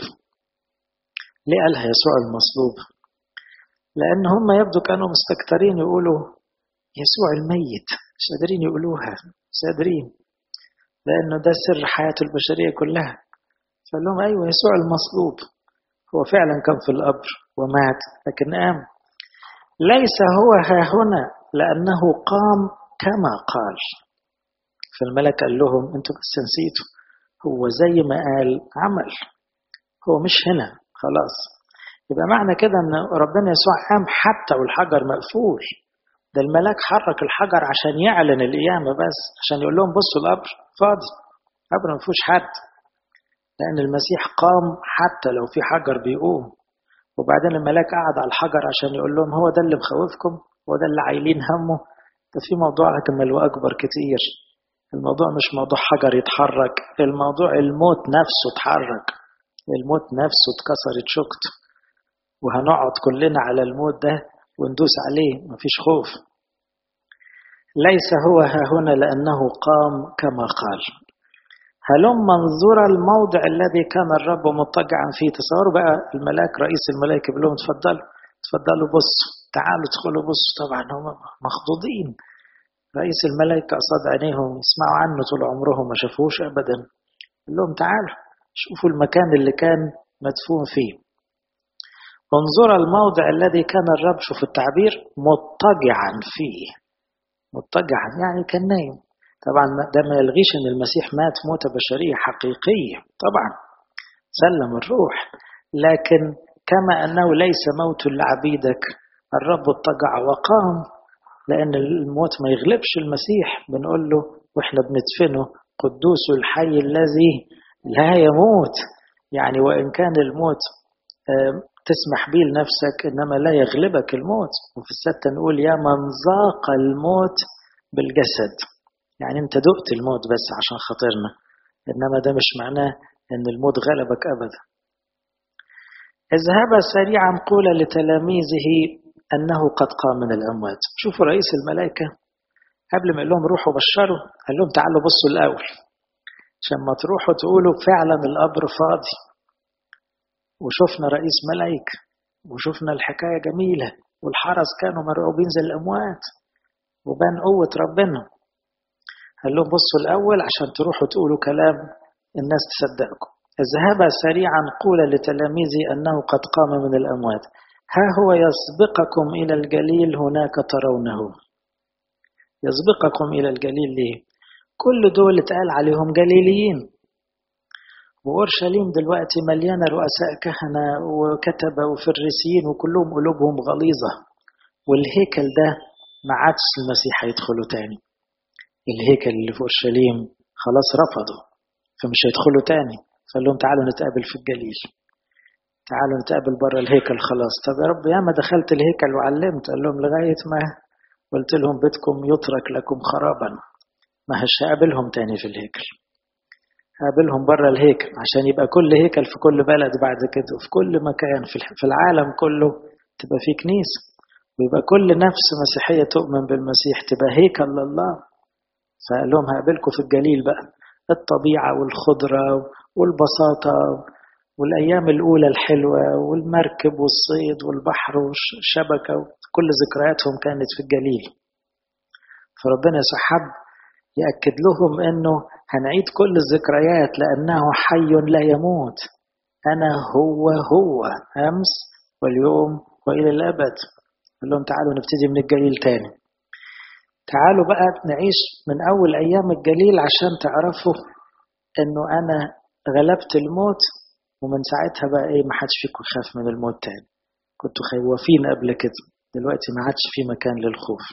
ليه قالها يسوع المصلوب لأن هم يبدو كانوا مستكترين يقولوا يسوع الميت مش قادرين يقولوها مش قادرين لأنه ده سر حياة البشرية كلها فقال لهم أيوة يسوع المصلوب هو فعلا كان في القبر ومات لكن قام ليس هو ها هنا لأنه قام كما قال فالملك قال لهم انتوا بس نسيتوا هو زي ما قال عمل هو مش هنا خلاص يبقى معنى كده ان ربنا يسوع قام حتى والحجر مقفول ده الملاك حرك الحجر عشان يعلن القيامة بس عشان يقول لهم بصوا القبر فاضي القبر ما فيهوش حد لأن المسيح قام حتى لو في حجر بيقوم وبعدين الملاك قعد على الحجر عشان يقول لهم هو ده اللي مخوفكم هو ده اللي عايلين همه ده في موضوع أكمل وأكبر كتير الموضوع مش موضوع حجر يتحرك الموضوع الموت نفسه اتحرك الموت نفسه اتكسرت شوكته وهنقعد كلنا على الموت ده وندوس عليه مفيش خوف ليس هو ها هنا لأنه قام كما قال هلم منظور الموضع الذي كان الرب مضطجعا فيه تصوروا بقى الملاك رئيس الملائكة بيقول لهم اتفضلوا اتفضلوا بصوا تعالوا ادخلوا بصوا طبعا هم مخضوضين رئيس الملائكة قصاد عينيهم يسمعوا عنه طول عمرهم ما شافوش أبدا قال لهم تعالوا شوفوا المكان اللي كان مدفون فيه انظر الموضع الذي كان الرب شوف التعبير مضطجعا فيه مضطجعا يعني كان نايم طبعا ده ما يلغيش ان المسيح مات موتة بشرية حقيقية طبعا سلم الروح لكن كما انه ليس موت لعبيدك الرب اضطجع وقام لان الموت ما يغلبش المسيح بنقول له واحنا بندفنه قدوس الحي الذي لا يموت يعني وان كان الموت تسمح به لنفسك انما لا يغلبك الموت وفي الستة نقول يا من ذاق الموت بالجسد يعني انت دقت الموت بس عشان خاطرنا انما ده مش معناه ان الموت غلبك ابدا اذهب سريعا قول لتلاميذه انه قد قام من الاموات شوفوا رئيس الملائكه قبل ما يقول لهم روحوا بشروا قال لهم تعالوا بصوا الاول عشان ما تروحوا تقولوا فعلا القبر فاضي وشفنا رئيس ملائكه وشفنا الحكايه جميله والحرس كانوا مرعوبين زي الاموات وبان قوه ربنا قال لهم بصوا الأول عشان تروحوا تقولوا كلام الناس تصدقكم اذهبا سريعا قول لتلاميذي أنه قد قام من الأموات ها هو يسبقكم إلى الجليل هناك ترونه يسبقكم إلى الجليل ليه كل دول اتقال عليهم جليليين وأورشليم دلوقتي مليانة رؤساء كهنة وكتبة وفريسيين وكلهم قلوبهم غليظة والهيكل ده ما عادش المسيح هيدخلوا تاني الهيكل اللي في اورشليم خلاص رفضوا فمش هيدخلوا تاني فقال لهم تعالوا نتقابل في الجليل تعالوا نتقابل بره الهيكل خلاص طب يا رب ياما دخلت الهيكل وعلمت قال لهم لغايه ما قلت لهم بيتكم يترك لكم خرابا ما هش هقابلهم تاني في الهيكل هقابلهم بره الهيكل عشان يبقى كل هيكل في كل بلد بعد كده وفي كل مكان في العالم كله تبقى في كنيسه ويبقى كل نفس مسيحيه تؤمن بالمسيح تبقى هيكل لله فقال لهم هقابلكم في الجليل بقى الطبيعة والخضرة والبساطة والأيام الأولى الحلوة والمركب والصيد والبحر والشبكة كل ذكرياتهم كانت في الجليل فربنا يسحب يأكد لهم أنه هنعيد كل الذكريات لأنه حي لا يموت أنا هو هو أمس واليوم وإلى الأبد قال لهم تعالوا نبتدي من الجليل تاني تعالوا بقى نعيش من أول أيام الجليل عشان تعرفوا إنه أنا غلبت الموت ومن ساعتها بقى إيه ما حدش فيكم خاف من الموت تاني كنتوا خوافين قبل كده دلوقتي ما عادش في مكان للخوف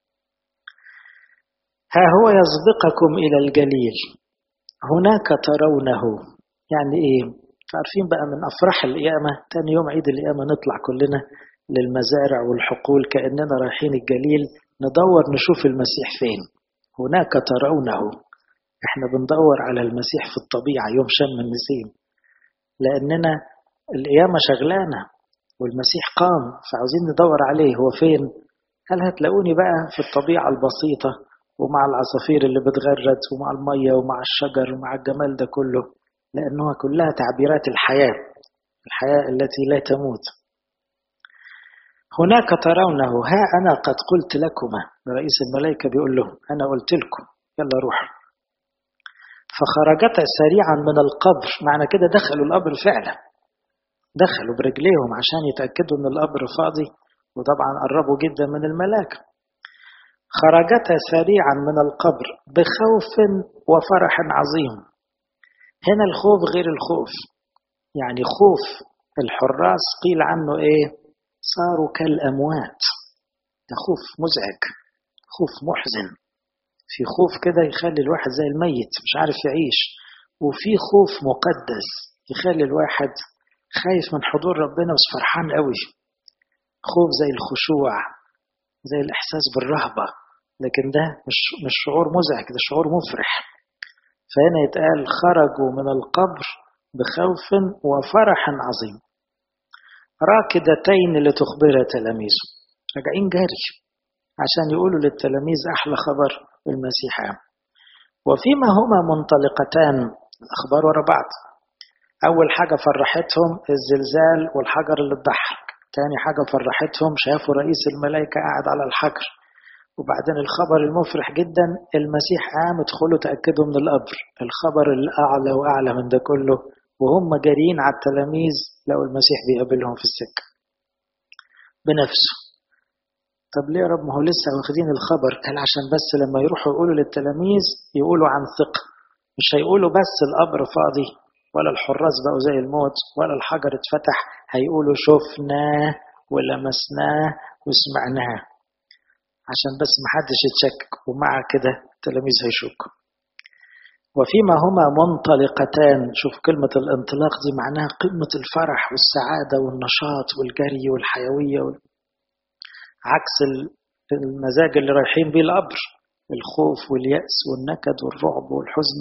ها هو يسبقكم إلى الجليل هناك ترونه يعني إيه عارفين بقى من أفراح القيامة تاني يوم عيد القيامة نطلع كلنا للمزارع والحقول كأننا رايحين الجليل ندور نشوف المسيح فين هناك ترونه احنا بندور على المسيح في الطبيعة يوم شم النسيم لأننا القيامة شغلانة والمسيح قام فعاوزين ندور عليه هو فين هل هتلاقوني بقى في الطبيعة البسيطة ومع العصافير اللي بتغرد ومع المية ومع الشجر ومع الجمال ده كله لأنها كلها تعبيرات الحياة الحياة التي لا تموت هناك ترونه ها أنا قد قلت لكما رئيس الملائكة بيقول لهم أنا قلت لكم يلا روحوا فخرجتا سريعا من القبر معنى كده دخلوا القبر فعلا دخلوا برجليهم عشان يتأكدوا ان القبر فاضي وطبعا قربوا جدا من الملاك خرجتا سريعا من القبر بخوف وفرح عظيم هنا الخوف غير الخوف يعني خوف الحراس قيل عنه ايه صاروا كالاموات ده خوف مزعج خوف محزن في خوف كده يخلي الواحد زي الميت مش عارف يعيش وفي خوف مقدس يخلي الواحد خايف من حضور ربنا بس فرحان قوي خوف زي الخشوع زي الإحساس بالرهبة لكن ده مش مش شعور مزعج ده شعور مفرح فهنا يتقال خرجوا من القبر بخوف وفرح عظيم راكدتين لتخبر تلاميذه راجعين جري عشان يقولوا للتلاميذ أحلى خبر المسيح عام وفيما هما منطلقتان الأخبار ورا بعض أول حاجة فرحتهم الزلزال والحجر اللي اتضحك تاني حاجة فرحتهم شافوا رئيس الملائكة قاعد على الحجر وبعدين الخبر المفرح جدا المسيح قام ادخلوا تأكدوا من القبر الخبر الأعلى وأعلى من ده كله وهم جاريين على التلاميذ لقوا المسيح بيقابلهم في السكة بنفسه طب ليه يا رب ما هو لسه واخدين الخبر قال عشان بس لما يروحوا يقولوا للتلاميذ يقولوا عن ثقة مش هيقولوا بس القبر فاضي ولا الحراس بقوا زي الموت ولا الحجر اتفتح هيقولوا شفناه ولمسناه وسمعناه عشان بس محدش يتشكك ومع كده التلاميذ هيشكوا وفيما هما منطلقتان شوف كلمة الانطلاق دي معناها قمة الفرح والسعادة والنشاط والجري والحيوية وال... عكس المزاج اللي رايحين بيه القبر الخوف واليأس والنكد والرعب والحزن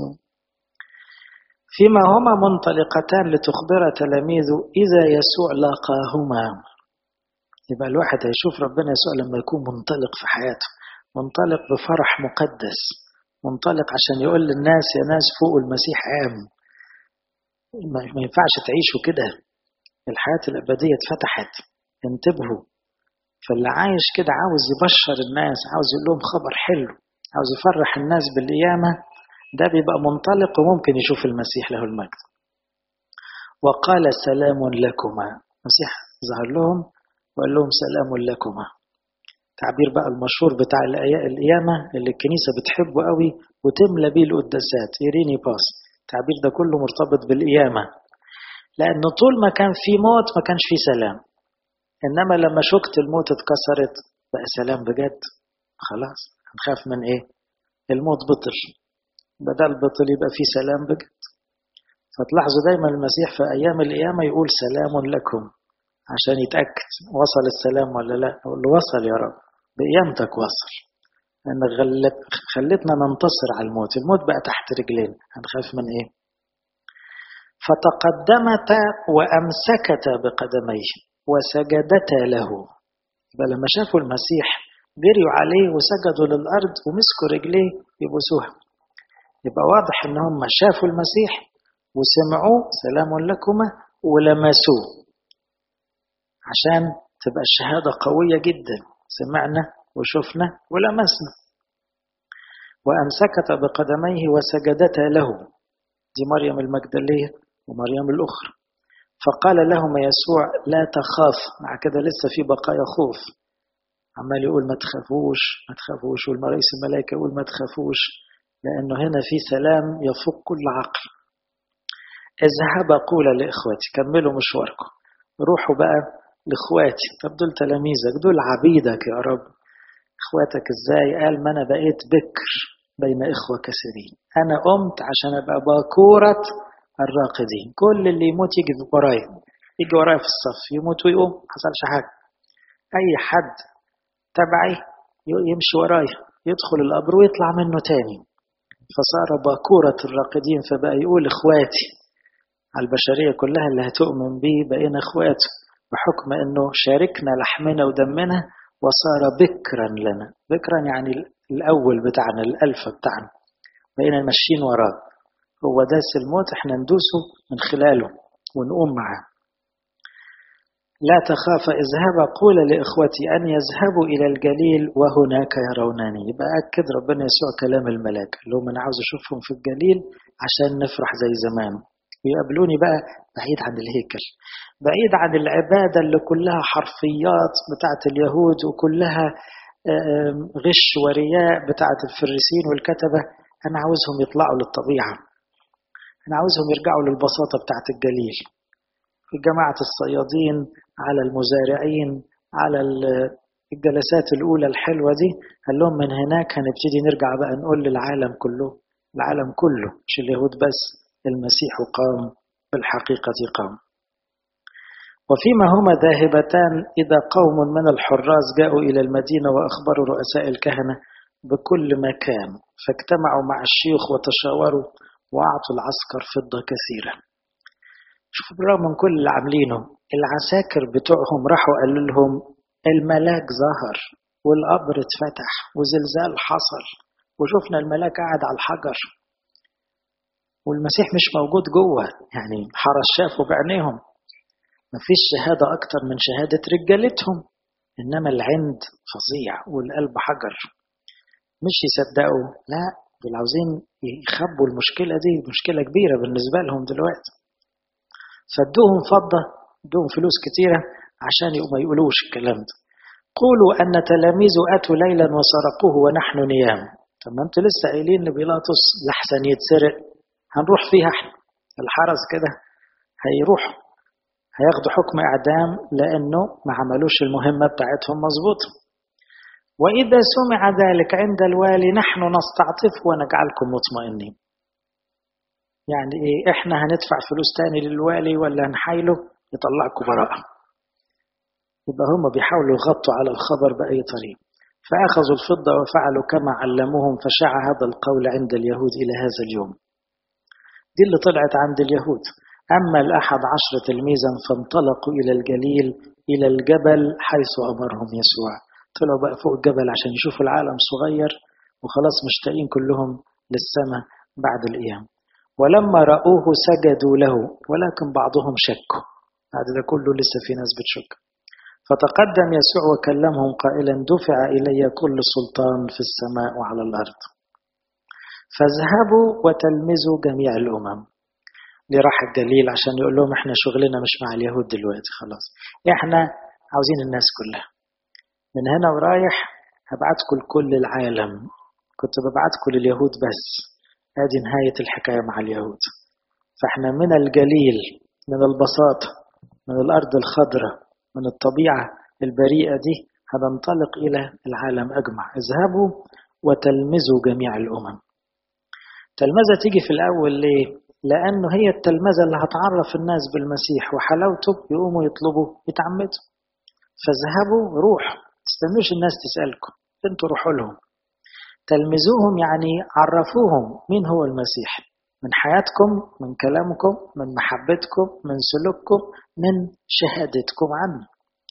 فيما هما منطلقتان لتخبر تلاميذه إذا يسوع لاقاهما يبقى الواحد هيشوف ربنا يسوع لما يكون منطلق في حياته منطلق بفرح مقدس منطلق عشان يقول للناس يا ناس فوق المسيح قام ما ينفعش تعيشوا كده الحياة الأبدية اتفتحت انتبهوا فاللي عايش كده عاوز يبشر الناس عاوز يقول لهم خبر حلو عاوز يفرح الناس بالقيامة ده بيبقى منطلق وممكن يشوف المسيح له المجد وقال سلام لكما المسيح ظهر لهم وقال لهم سلام لكما تعبير بقى المشهور بتاع القيامة اللي الكنيسة بتحبه قوي وتملى بيه القداسات إيريني باس التعبير ده كله مرتبط بالقيامة لأن طول ما كان في موت ما كانش في سلام إنما لما شكت الموت اتكسرت بقى سلام بجد خلاص هنخاف من إيه الموت بطل بدل بطل يبقى في سلام بجد فتلاحظوا دايما المسيح في أيام القيامة يقول سلام لكم عشان يتأكد وصل السلام ولا لا أقول له وصل يا رب بقيامتك وصل لأنك غلت خلتنا ننتصر على الموت الموت بقى تحت رجلين هنخاف من إيه فتقدمتا وأمسكتا بقدميه وسجدتا له يبقى لما شافوا المسيح جريوا عليه وسجدوا للأرض ومسكوا رجليه يبوسوها يبقى واضح ان هم شافوا المسيح وسمعوه سلام لكما ولمسوه عشان تبقى الشهادة قوية جدا سمعنا وشفنا ولمسنا وأمسكت بقدميه وسجدتا له دي مريم المجدلية ومريم الأخرى فقال لهما يسوع لا تخاف مع كده لسه في بقايا خوف عمال يقول ما تخافوش ما تخافوش والرئيس الملائكة يقول ما تخافوش لأنه هنا في سلام يفوق كل عقل اذهب قول لإخوتي كملوا مشواركم روحوا بقى لإخواتي طب دول تلاميذك دول عبيدك يا رب إخواتك إزاي قال ما أنا بقيت بكر بين إخوة كثيرين أنا قمت عشان أبقى باكورة الراقدين كل اللي يموت يجي ورايا يجي ورايا في الصف يموت ويقوم ما حصلش حاجة أي حد تبعي يمشي ورايا يدخل القبر ويطلع منه تاني فصار باكورة الراقدين فبقى يقول إخواتي على البشرية كلها اللي هتؤمن بيه بقينا إخواته بحكم أنه شاركنا لحمنا ودمنا وصار بكرا لنا بكرا يعني الأول بتاعنا الألفة بتاعنا بقينا ماشيين وراه هو داس الموت احنا ندوسه من خلاله ونقوم معاه لا تخاف اذهب قول لإخوتي أن يذهبوا إلى الجليل وهناك يرونني يبقى أكد ربنا يسوع كلام الملاك اللي هم أنا عاوز أشوفهم في الجليل عشان نفرح زي زمان ويقابلوني بقى بعيد عن الهيكل بعيد عن العبادة اللي كلها حرفيات بتاعت اليهود وكلها غش ورياء بتاعت الفريسين والكتبة أنا عاوزهم يطلعوا للطبيعة أنا عاوزهم يرجعوا للبساطة بتاعت الجليل جماعة الصيادين على المزارعين على الجلسات الأولى الحلوة دي قال لهم من هناك هنبتدي نرجع بقى نقول للعالم كله العالم كله مش اليهود بس المسيح قام بالحقيقة قام وفيما هما ذاهبتان إذا قوم من الحراس جاءوا إلى المدينة وأخبروا رؤساء الكهنة بكل مكان فاجتمعوا مع الشيوخ وتشاوروا وأعطوا العسكر فضة كثيرة شوفوا بالرغم من كل اللي عاملينه العساكر بتوعهم راحوا قالوا لهم الملاك ظهر والقبر اتفتح وزلزال حصل وشفنا الملاك قاعد على الحجر والمسيح مش موجود جوه يعني حرس شافوا بعينيهم مفيش شهادة أكتر من شهادة رجالتهم إنما العند فظيع والقلب حجر مش يصدقوا لا دول عاوزين يخبوا المشكلة دي مشكلة كبيرة بالنسبة لهم دلوقتي فادوهم فضة ادوهم فلوس كتيرة عشان ما يقولوش الكلام ده قولوا أن تلاميذه أتوا ليلا وسرقوه ونحن نيام طب ما انتوا لسه قايلين لبيلاطس لحسن يتسرق هنروح فيها احنا الحرس كده هيروحوا هياخدوا حكم إعدام لأنه ما عملوش المهمة بتاعتهم مظبوط وإذا سمع ذلك عند الوالي نحن نستعطف ونجعلكم مطمئنين يعني إيه إحنا هندفع فلوس تاني للوالي ولا نحايله يطلعكم براءة يبقى هم بيحاولوا يغطوا على الخبر بأي طريقة فأخذوا الفضة وفعلوا كما علموهم فشاع هذا القول عند اليهود إلى هذا اليوم دي اللي طلعت عند اليهود أما الأحد عشر تلميذا فانطلقوا إلى الجليل إلى الجبل حيث أمرهم يسوع طلعوا بقى فوق الجبل عشان يشوفوا العالم صغير وخلاص مشتاقين كلهم للسماء بعد القيام ولما رأوه سجدوا له ولكن بعضهم شكوا بعد ده كله لسه في ناس بتشك فتقدم يسوع وكلمهم قائلا دفع إلي كل سلطان في السماء وعلى الأرض فاذهبوا وتلمذوا جميع الأمم دي راح الجليل عشان يقول لهم احنا شغلنا مش مع اليهود دلوقتي خلاص احنا عاوزين الناس كلها من هنا ورايح هبعتكم لكل العالم كنت ببعتكم لليهود بس ادي نهاية الحكاية مع اليهود فاحنا من الجليل من البساطة من الأرض الخضراء من الطبيعة البريئة دي هننطلق إلى العالم أجمع اذهبوا وتلمذوا جميع الأمم تلمذة تيجي في الأول ليه؟ لأنه هي التلمذة اللي هتعرف الناس بالمسيح وحلاوته يقوموا يطلبوا يتعمدوا فاذهبوا روحوا تستنوش الناس تسألكم انتوا روحوا لهم تلمذوهم يعني عرفوهم مين هو المسيح من حياتكم من كلامكم من محبتكم من سلوككم من شهادتكم عنه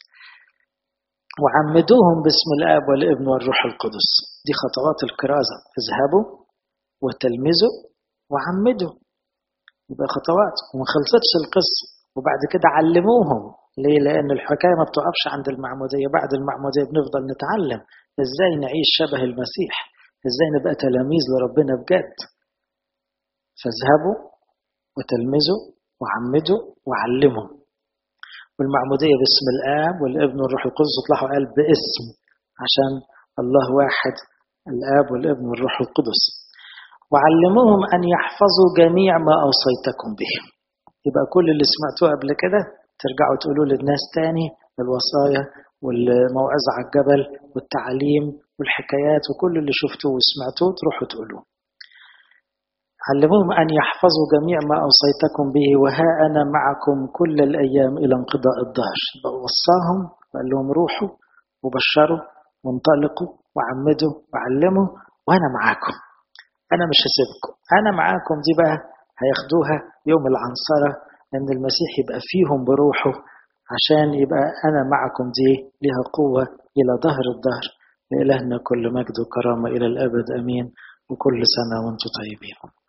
وعمدوهم باسم الآب والابن والروح القدس دي خطوات الكرازة اذهبوا وتلمذوا وعمدوا يبقى خطوات وما خلصتش القصة وبعد كده علموهم ليه؟ لأن الحكاية ما بتقفش عند المعمودية بعد المعمودية بنفضل نتعلم ازاي نعيش شبه المسيح ازاي نبقى تلاميذ لربنا بجد فاذهبوا وتلمذوا وعمدوا وعلموا والمعمودية باسم الآب والابن والروح القدس يطلعوا قال باسم عشان الله واحد الآب والابن والروح القدس وعلموهم أن يحفظوا جميع ما أوصيتكم به يبقى كل اللي سمعتوه قبل كده ترجعوا تقولوا للناس تاني الوصايا والموعظة على الجبل والتعليم والحكايات وكل اللي شفتوه وسمعتوه تروحوا تقولوه علموهم أن يحفظوا جميع ما أوصيتكم به وها أنا معكم كل الأيام إلى انقضاء الدهر وصاهم وقال لهم روحوا وبشروا وانطلقوا وعمدوا وعلموا وأنا معاكم أنا مش هسيبكم أنا معاكم دي بقى هياخدوها يوم العنصرة أن المسيح يبقى فيهم بروحه عشان يبقى أنا معكم دي لها قوة إلى ظهر الدهر لإلهنا كل مجد وكرامة إلى الأبد أمين وكل سنة وأنتم طيبين